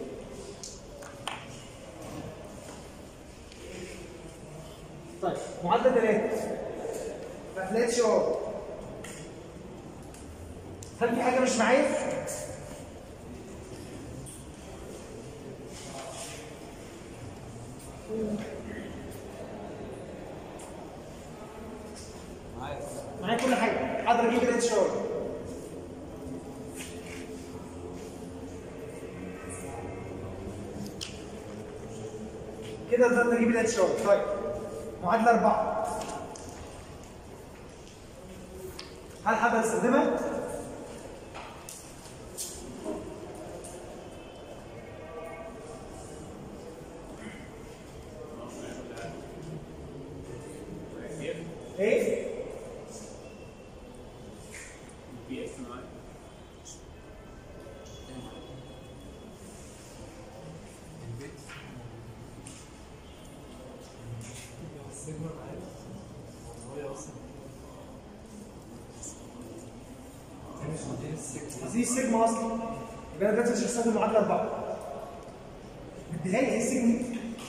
S2: طيب معادله ثلاثه ما تلاقيش اه هل في حاجه مش معايا؟ معايا كل حاجه حاضر اجيب الاتش ار كده قدرت اجيب الاتش ار طيب معادله اربعه هل حد هيستخدمها؟ ايه؟
S4: بي اس معايا
S2: دي السيجما اصلا يبقى انا دلوقتي مش هستخدم معادله اربعه مديها لي ايه السيجما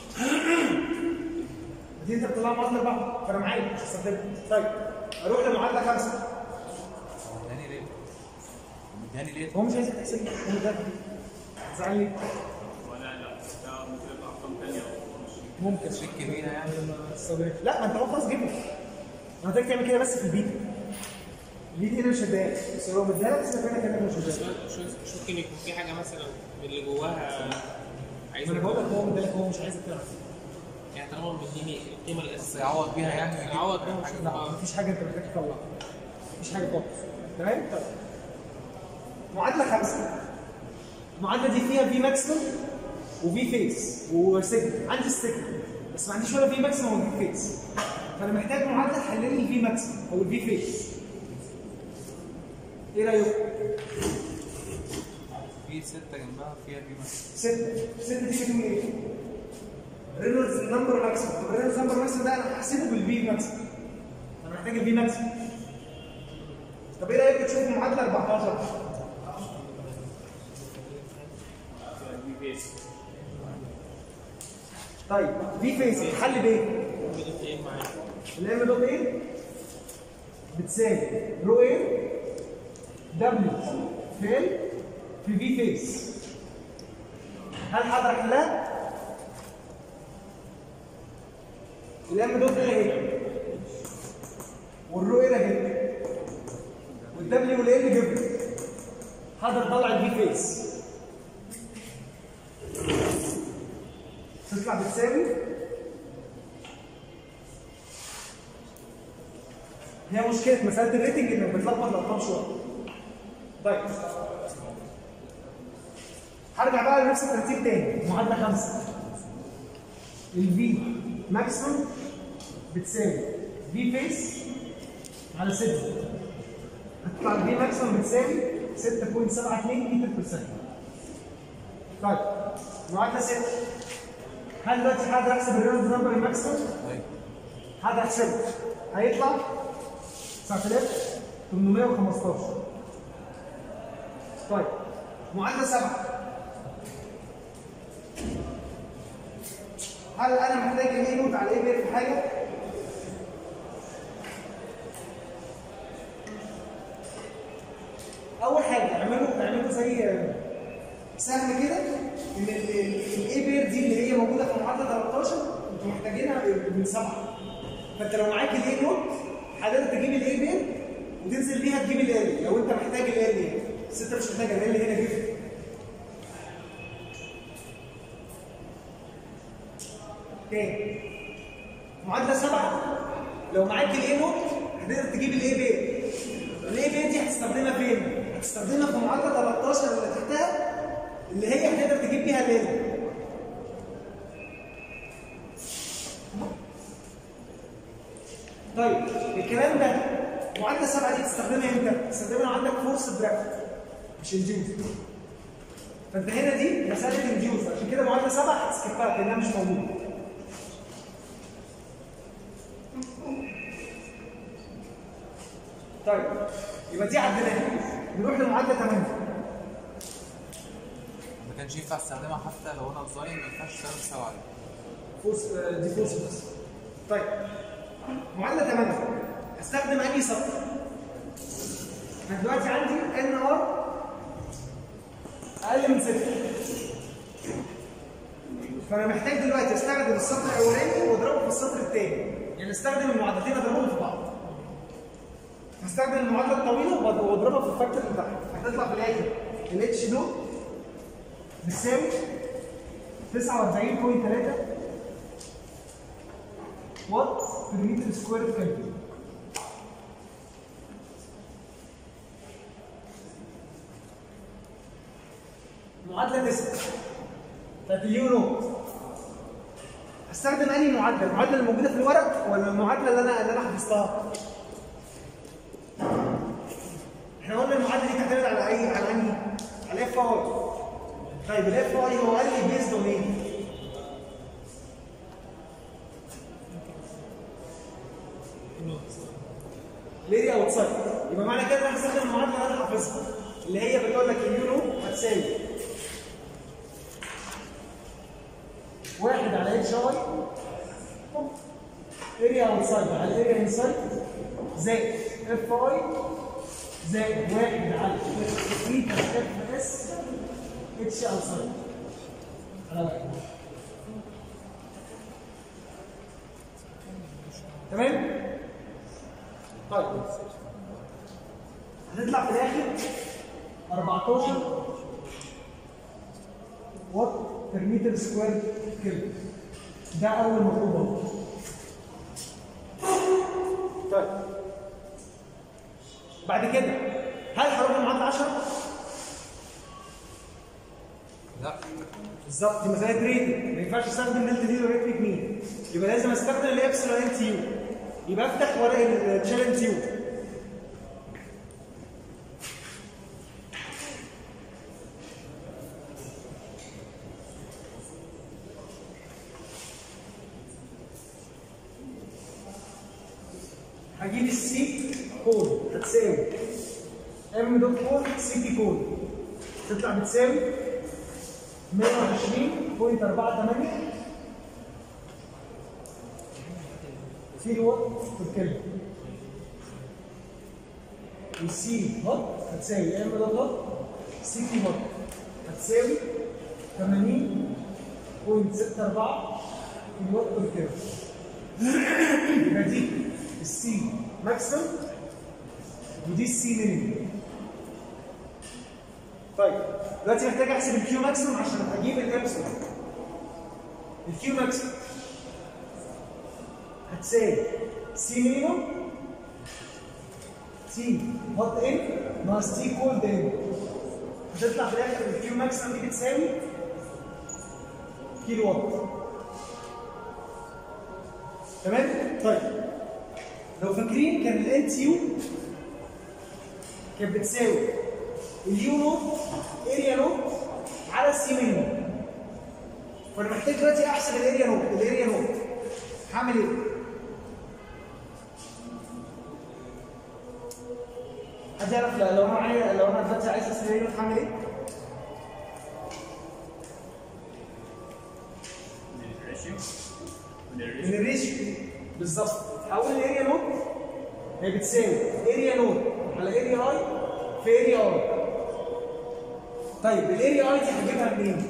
S2: دي انت بتطلع معادله اربعه فانا معايا مش هستخدمها طيب اروح لمعادله خمسه
S5: اداني ليه؟ يعني ليه
S2: هو مش عايزك تحسب لي هو ده زعل لي
S3: ولا لا ده ممكن يبقى ارقام ثانيه
S2: ممكن
S5: شيك كبيره يعني
S2: لا ما انت هو خلاص جبت ما انت تعمل كده بس في البيت البيت هنا مش هتضايق بس هو مديها لك بس هنا كمان مش
S3: بس
S2: هتضايق
S3: مش مش ممكن يكون في حاجه مثلا من اللي جواها عايز
S2: ما انا بقول لك هو مديها لك هو مش عايزك تعرف
S3: يعني طالما مديني القيمه
S5: بس
S3: الاساسيه
S5: يعوض بيها يعني
S3: يعوض بيها مش
S2: لا مفيش حاجه انت محتاج تطلعها مفيش حاجه خالص تمام طيب معادله خمسه المعادله دي فيها في ماكسيمم وفي فيس وسيجما عندي السيجما بس ما عنديش ولا في ماكسيمم ولا في فيس فانا محتاج معادله تحل لي الفي ماكسيمم او الفي فيس ايه رايك؟
S5: في سته جنبها فيها في مثلا
S2: ستة ستة دي بتقول ايه؟ رينولدز نمبر ماكسيمم طب رينولدز نمبر ماكسيمم ده انا هحسبه بالفي ماكسيمم انا محتاج الفي ماكسيمم طب ايه رايك تشوف معادله 14
S3: دي بيس
S2: طيب في فيس الحل بايه؟
S3: موجوده في ايه معايا
S2: الام دوت ايه؟ بتساوي رو ايه؟ دبليو في ال في في فيس هل حضر احلها؟ الام دوت ايه اهي والرو ايه اهي والدبليو والال جبنا حضر طلع الفي فيس تطلع بتساوي هي مشكله مساله الريتنج انك بتلخبط الارقام شويه طيب هرجع بقى لنفس الترتيب تاني معادله خمسه الفي ماكسيمم بتساوي في فيس على 6 هتطلع الفي ماكسيمم بتساوي 6.72 متر بير ثانيه طيب معادله 6 هل دلوقتي هقدر احسب الرينولدز نمبر الماكسيمم؟
S5: طيب
S2: هذا احسبه هيطلع 9815 طيب معادله سبعه هل انا محتاج الاي نوت على الاي بير في حاجه؟ اول حاجه اعملوا اعملوا زي سهم كده ان الاي بير دي اللي هي موجوده في معادله 13 انتوا محتاجينها من سبعه فانت لو معاك الاي نوت حضرتك تجيب الاي بير وتنزل بيها تجيب ال لو انت محتاج ال يعني بس انت مش محتاج ال هنا جبت تاني معادله سبعه لو معاك الاي نوت هتقدر تجيب الاي بير الاي بير دي هتستخدمها فين؟ هتستخدمها في معادله 13 اللي تحتها اللي هي هتقدر تجيب بيها ال طيب الكلام ده معادله سبعه دي تستخدمها امتى؟ تستخدمها لو عندك فورس براكت مش انديوز فانت هنا دي مساله انديوز عشان كده معادله سبعه هتسكبها كانها مش موجوده طيب يبقى دي عديناها نروح لمعادله 8
S5: ما كانش ينفع استخدمها حتى لو انا ديزاين ما ينفعش استخدم سوا عليه
S2: فورس دي فورس بس طيب معادله 8 استخدم انهي سطر انا دلوقتي عندي ان ار اقل من 6 فانا محتاج دلوقتي استخدم السطر الاولاني واضربه في السطر الثاني يعني استخدم المعادلتين اضربهم في بعض هستخدم المعادله الطويله واضربها في الفاكتور اللي تحت هتطلع في الاخر الاتش دو بتساوي 49.3 وات بير متر سكوير كلفن معادله 9 بتاعت اليو نوت هستخدم انهي معادله؟ المعادله اللي موجوده في الورق ولا المعادله اللي انا اللي انا حفظتها؟ احنا قلنا المعادله دي تعتمد على اي على انهي؟ على اف اي طيب الاف اي هو قال لي بيزد اون ايه؟ ليري اوتسايد يبقى معنى كده ان انا هستخدم المعادله اللي انا حافظها اللي هي بتقول لك اليورو هتساوي واحد على اتش اي اريا اوتسايد على اريا انسايد زائد اف اي زائد واحد على ايتا اف اس اتش اوتسايد على واحد تمام؟ طيب هنطلع في الاخر 14 وات بير متر سكوير كيلو ده اول مطلوب اهو طيب بعد كده هل هروح معاك 10
S5: لا
S2: بالظبط دي مساله ريتنج ما ينفعش استخدم دلتا دي وريتنج مين يبقى لازم استخدم اللي هي ابسلون ان تي يو يبقى افتح ورق التشالنج يو هجيب السي كود هتساوي ام دوت كود سي تي كود تطلع بتساوي 120.48 كيلو وات في الكلمة والسي هوت هتساوي ام دوت هوت سي تي هوت هتساوي 80.64 كيلو وات في الكلمة يبقى دي السي ماكسيمم ودي السي مينيمم طيب دلوقتي محتاج احسب الكيو ماكسيمم عشان اجيب الابسلون الكيو ماكسيمم هتساوي سي مينيمم تي هوت ان ناقص تي كولد ان هتطلع في الاخر الكيو ماكسيمم دي بتساوي كيلو وات تمام طيب لو فاكرين كان الان تي يو كانت بتساوي اليو نوت اريا نوت على السي مينيمم فانا محتاج دلوقتي احسب الاريا نوت الاريا نوت هعمل ايه؟ حد يعرف لو انا معايا لو انا دلوقتي عايز احسب الاريا نوت هعمل ايه؟ من الريشيو بالظبط حول الاريا نوت هي بتساوي اريا نوت على اريا اي في اريا اي طيب الاريا اي دي هجيبها منين؟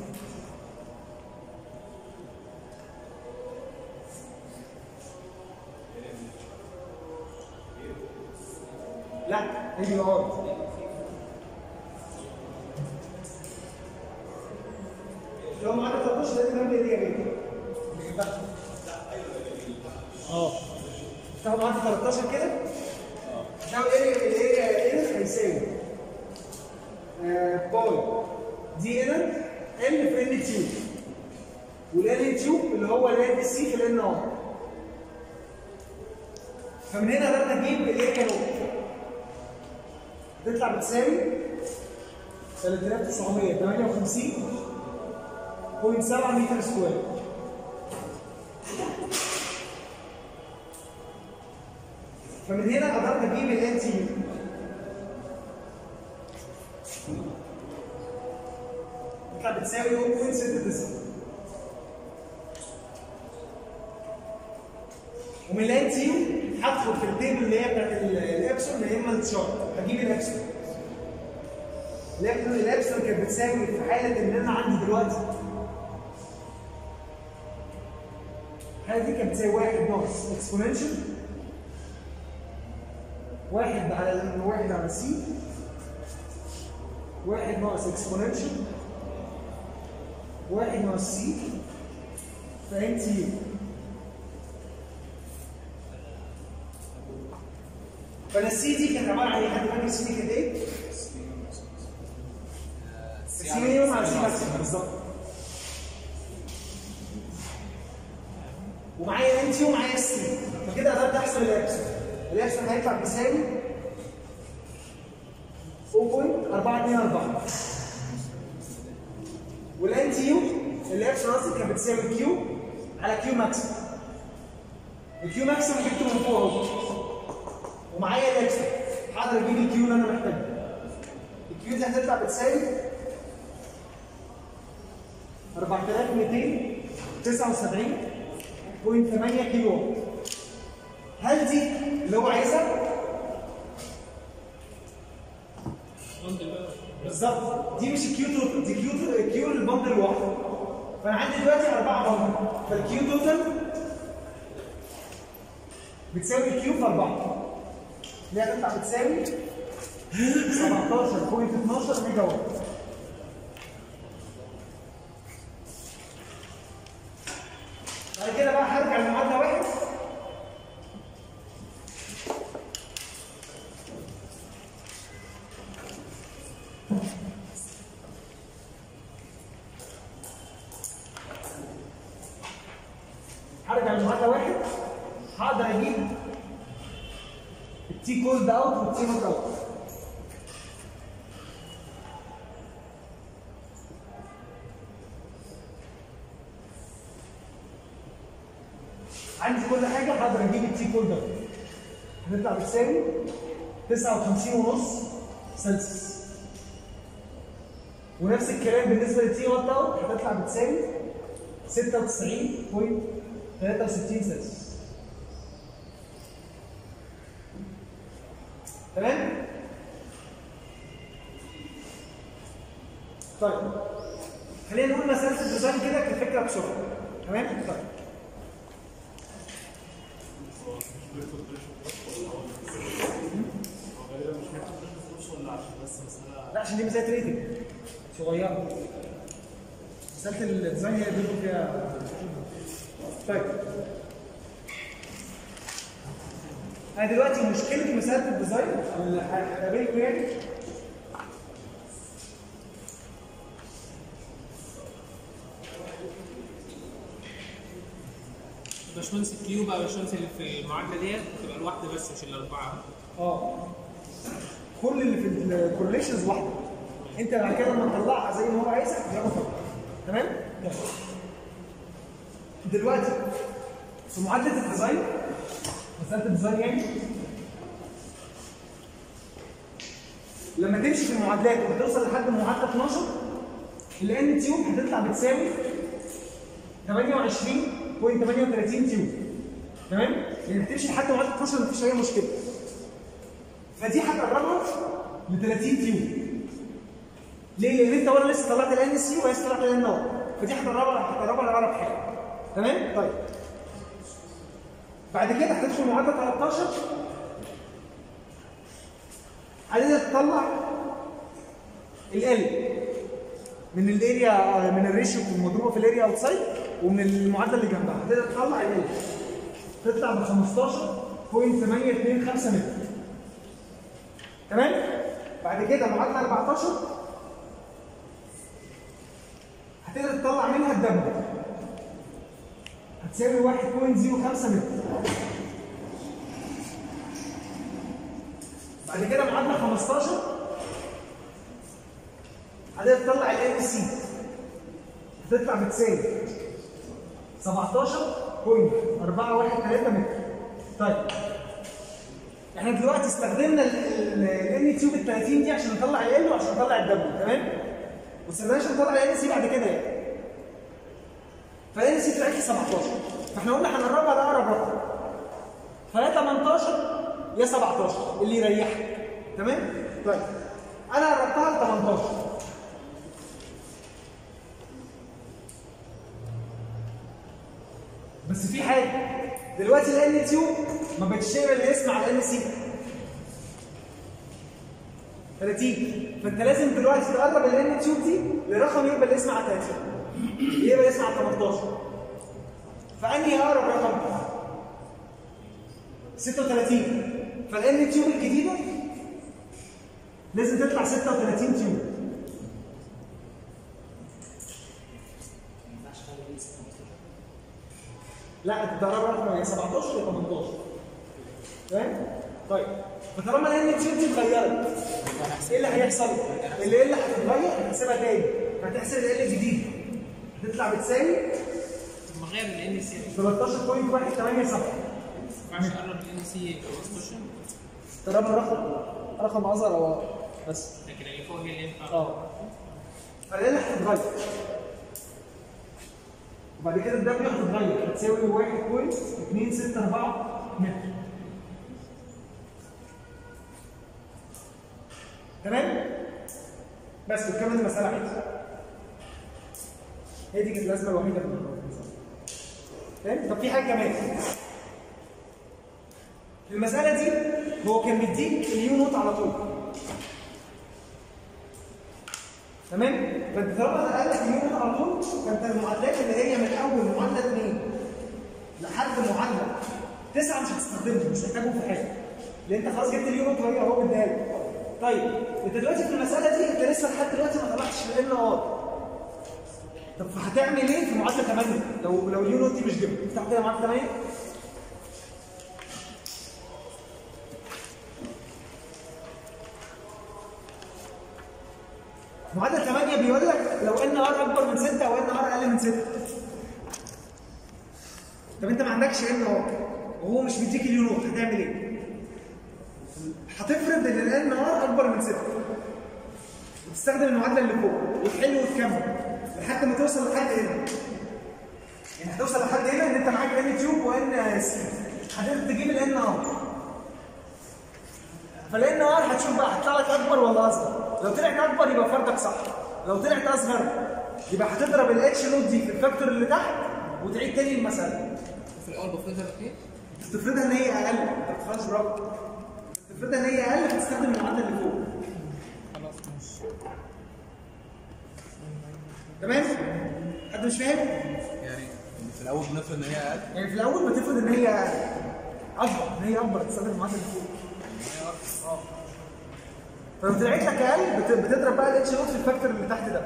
S2: لا اريا اي لو معانا 13 لازم نعمل اريا ايه؟ اه تاخد معاك 13 كده تساوي اريا الاريا ان هيساوي آه، باي دي ان ال في ان تيوب والان تيوب اللي هو الان دي سي في الان ار فمن هنا قدرنا نجيب الاريا نوت تطلع بتساوي 3958.7 متر سكوير فمن هنا قدرت اجيب الان تي يو تطلع بتساوي 0.69 ومن الان تي يو هدخل في التيبل اللي هي بتاعت ال- الابسون يا اما الشارت هجيب الابسون الابسون الابسون كانت بتساوي في حاله ان انا عندي دلوقتي الحاله دي كانت بتساوي واحد ناقص اكسبوننشال واحد على واحد على سي واحد ناقص اكسبوننشال واحد ناقص سي فان تي فانا السي دي كانت عباره عن ايه؟ حد فاكر السي دي كانت ايه؟ سي مينيمم على سي ماكسيمم بالظبط ومعايا ان تي ومعايا السي فكده قدرت احسب الابسون الابسون هيطلع بيساوي 0.424 والان تي يو الابسون اصلا كانت بتساوي كيو على كيو ماكسيمم الكيو ماكسيمم جبته من فوق اهو ومعايا الابسون هقدر اجيب الكيو اللي انا محتاجه الكيو دي هتطلع بتساوي 4279.8 كيلو وات هل دي اللي هو عايزها؟ بالظبط دي مش الكيو توتال دي كيو كيو البندل الواحده فانا عندي دلوقتي اربعه بندل فالكيو توتال بتساوي الكيو في اربعه اللي هي هتطلع بتساوي 17.12 ميجا وات بعد كده بقى هرجع لمعادله واحد هرجع لمعادله واحد هقدر اجيب التي كولد اوت والتي نوت اوت عندي كل حاجه هقدر اجيب التي كولد اوت هتطلع بتساوي 59 ونص سلسيوس ونفس الكلام بالنسبه للتي وات اوت هتطلع بتساوي 96.63 سلسيوس تمام؟ طيب خلينا نقول مسألة الديزاين كده كفكرة بسرعة تمام؟ طيب لا عشان دي مسألة ريتنج صغيرة مسألة الديزاين هي اللي بيدخل فيها طيب انا دلوقتي مشكلة مسألة الديزاين اللي هقابلكم يعني
S3: باشمهندس الكيو بقى باشمهندس اللي في المعادله ديت تبقى الواحده بس مش الاربعه
S2: اه كل اللي في الكورليشنز واحده انت بعد كده لما تطلعها زي ما هو عايزك تضربها طبعا تمام يلا. دلوقتي في معادله الديزاين مساله الديزاين يعني لما تمشي في المعادلات وتوصل لحد معادله 12 الان تيوب هتطلع بتساوي 28.38 تيوب تمام؟ يعني هتمشي لحد معادله 12 مفيش اي مشكله فدي هتقربها ل 30 تيوب ليه؟ لان انت ولا لسه طلعت الان سي ولا لسه طلعت الان نار فدي هتقربها هتقربها لاقرب حاجه تمام؟ طيب بعد كده هتدخل معادله 13 عايزين تطلع ال من الاريا من الريشيو المضروبه في الاريا اوتسايد ومن المعادله اللي جنبها هتقدر تطلع ال تطلع ب 15.825 متر تمام بعد كده معادله 14 هتقدر تطلع منها الدم هتساوي 1.05 متر بعد كده معادله 15 هتقدر تطلع ال سي هتطلع بتساوي 17.413 متر طيب احنا دلوقتي استخدمنا الان تيوب ال 30 دي عشان نطلع ال وعشان نطلع الدبل تمام؟ واستخدمناها عشان نطلع ال سي بعد كده يعني فال سي طلعت لي 17 فاحنا قلنا هنقربها لاقرب رقم فيا 18 يا 17 اللي يريحك تمام؟ طيب انا قربتها ل 18 بس في حاجه دلوقتي الان تيوب ما بقتش تعمل الاسم على الان سي 30 فانت لازم دلوقتي تقرب الان تيوب دي لرقم يبقى الاسم على 30 يبقى الاسم على 18 فانهي اقرب رقم 36 فالان تيوب الجديده لازم تطلع 36 تيوب لا الضرر رقم يا 17 يا 18 فاهم؟ طيب فطالما الان تيوب دي اتغيرت ايه اللي هيحصل؟ اللي اللي هتتغير هتحسبها تاني هتحسب ال الجديد هتطلع بتساوي
S3: طب ما غير الان سي
S2: 13.187
S3: ما ينفعش اقرب الان سي 15
S2: تقربها رقم رقم اصغر او بس
S3: لكن اللي فوق هي اللي ينفع
S2: اه فالان هتتغير وبعد كده الدبليو هتتغير هتساوي 1.264 متر تمام بس بتكمل المساله عادي هي دي كانت الازمه الوحيده في المسألة. فاهم طب في حاجه كمان في المساله دي هو كان بيديك اليو نوت على طول تمام فانت طالما قال لك اليو نوت على طول فانت المعادلات اللي هي من اول معادله 2 لحد معادله 9 مش هتستخدمهم مش هتحتاجهم في حاجه لان انت خلاص جبت اليو نوت وهي اهو مديها لك طيب انت دلوقتي في المساله دي انت لسه لحد دلوقتي ما طلعتش الان ار طب هتعمل ايه في معادله 8 لو لو اليو نوت دي مش جبت افتح كده معادله 8 معادله 8 بيقول لك لو ان ار اكبر من 6 او ان ار اقل من 6 طب انت ما عندكش ان ار وهو مش مديك اليو نوت هتعمل ايه؟ هتفرض ان الان ار اكبر من 6 وتستخدم المعادله اللي فوق وتحل وتكمل لحد ما توصل لحد هنا يعني هتوصل لحد هنا ان انت معاك ان تيوب وان سي هتقدر تجيب الان ار فالان ار هتشوف بقى هتطلع لك اكبر ولا اصغر لو طلعت اكبر يبقى فردك صح لو طلعت اصغر يبقى هتضرب الاتش نوت دي في الفاكتور اللي تحت وتعيد تاني المساله
S3: في الاول بفرضها بايه؟
S2: تفرضها ان هي اقل انت ما بتفرضش برافو تفرضها ان هي اقل فتستخدم المعادله اللي فوق
S3: خلاص ماشي
S2: تمام حد مش فاهم
S5: يعني في الاول بنفرض ان هي اقل
S2: يعني في الاول بتفرض ان هي اكبر ان هي اكبر تستخدم المعادله اللي فوق اه فلو طلعت لك اقل بت- بتضرب بقى الاتش نوت في الفاكتور اللي تحت ده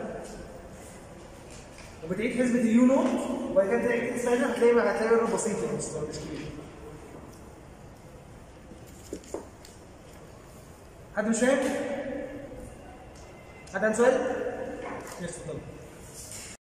S2: وبتعيد حسبه اليو نوت وبعد كده تعيد حسبه هنا هتلاقي بقى هتلاقي رقم بسيط يعني مش مش كبير حد مش فاهم؟ حد عنده سؤال؟ يس اتفضل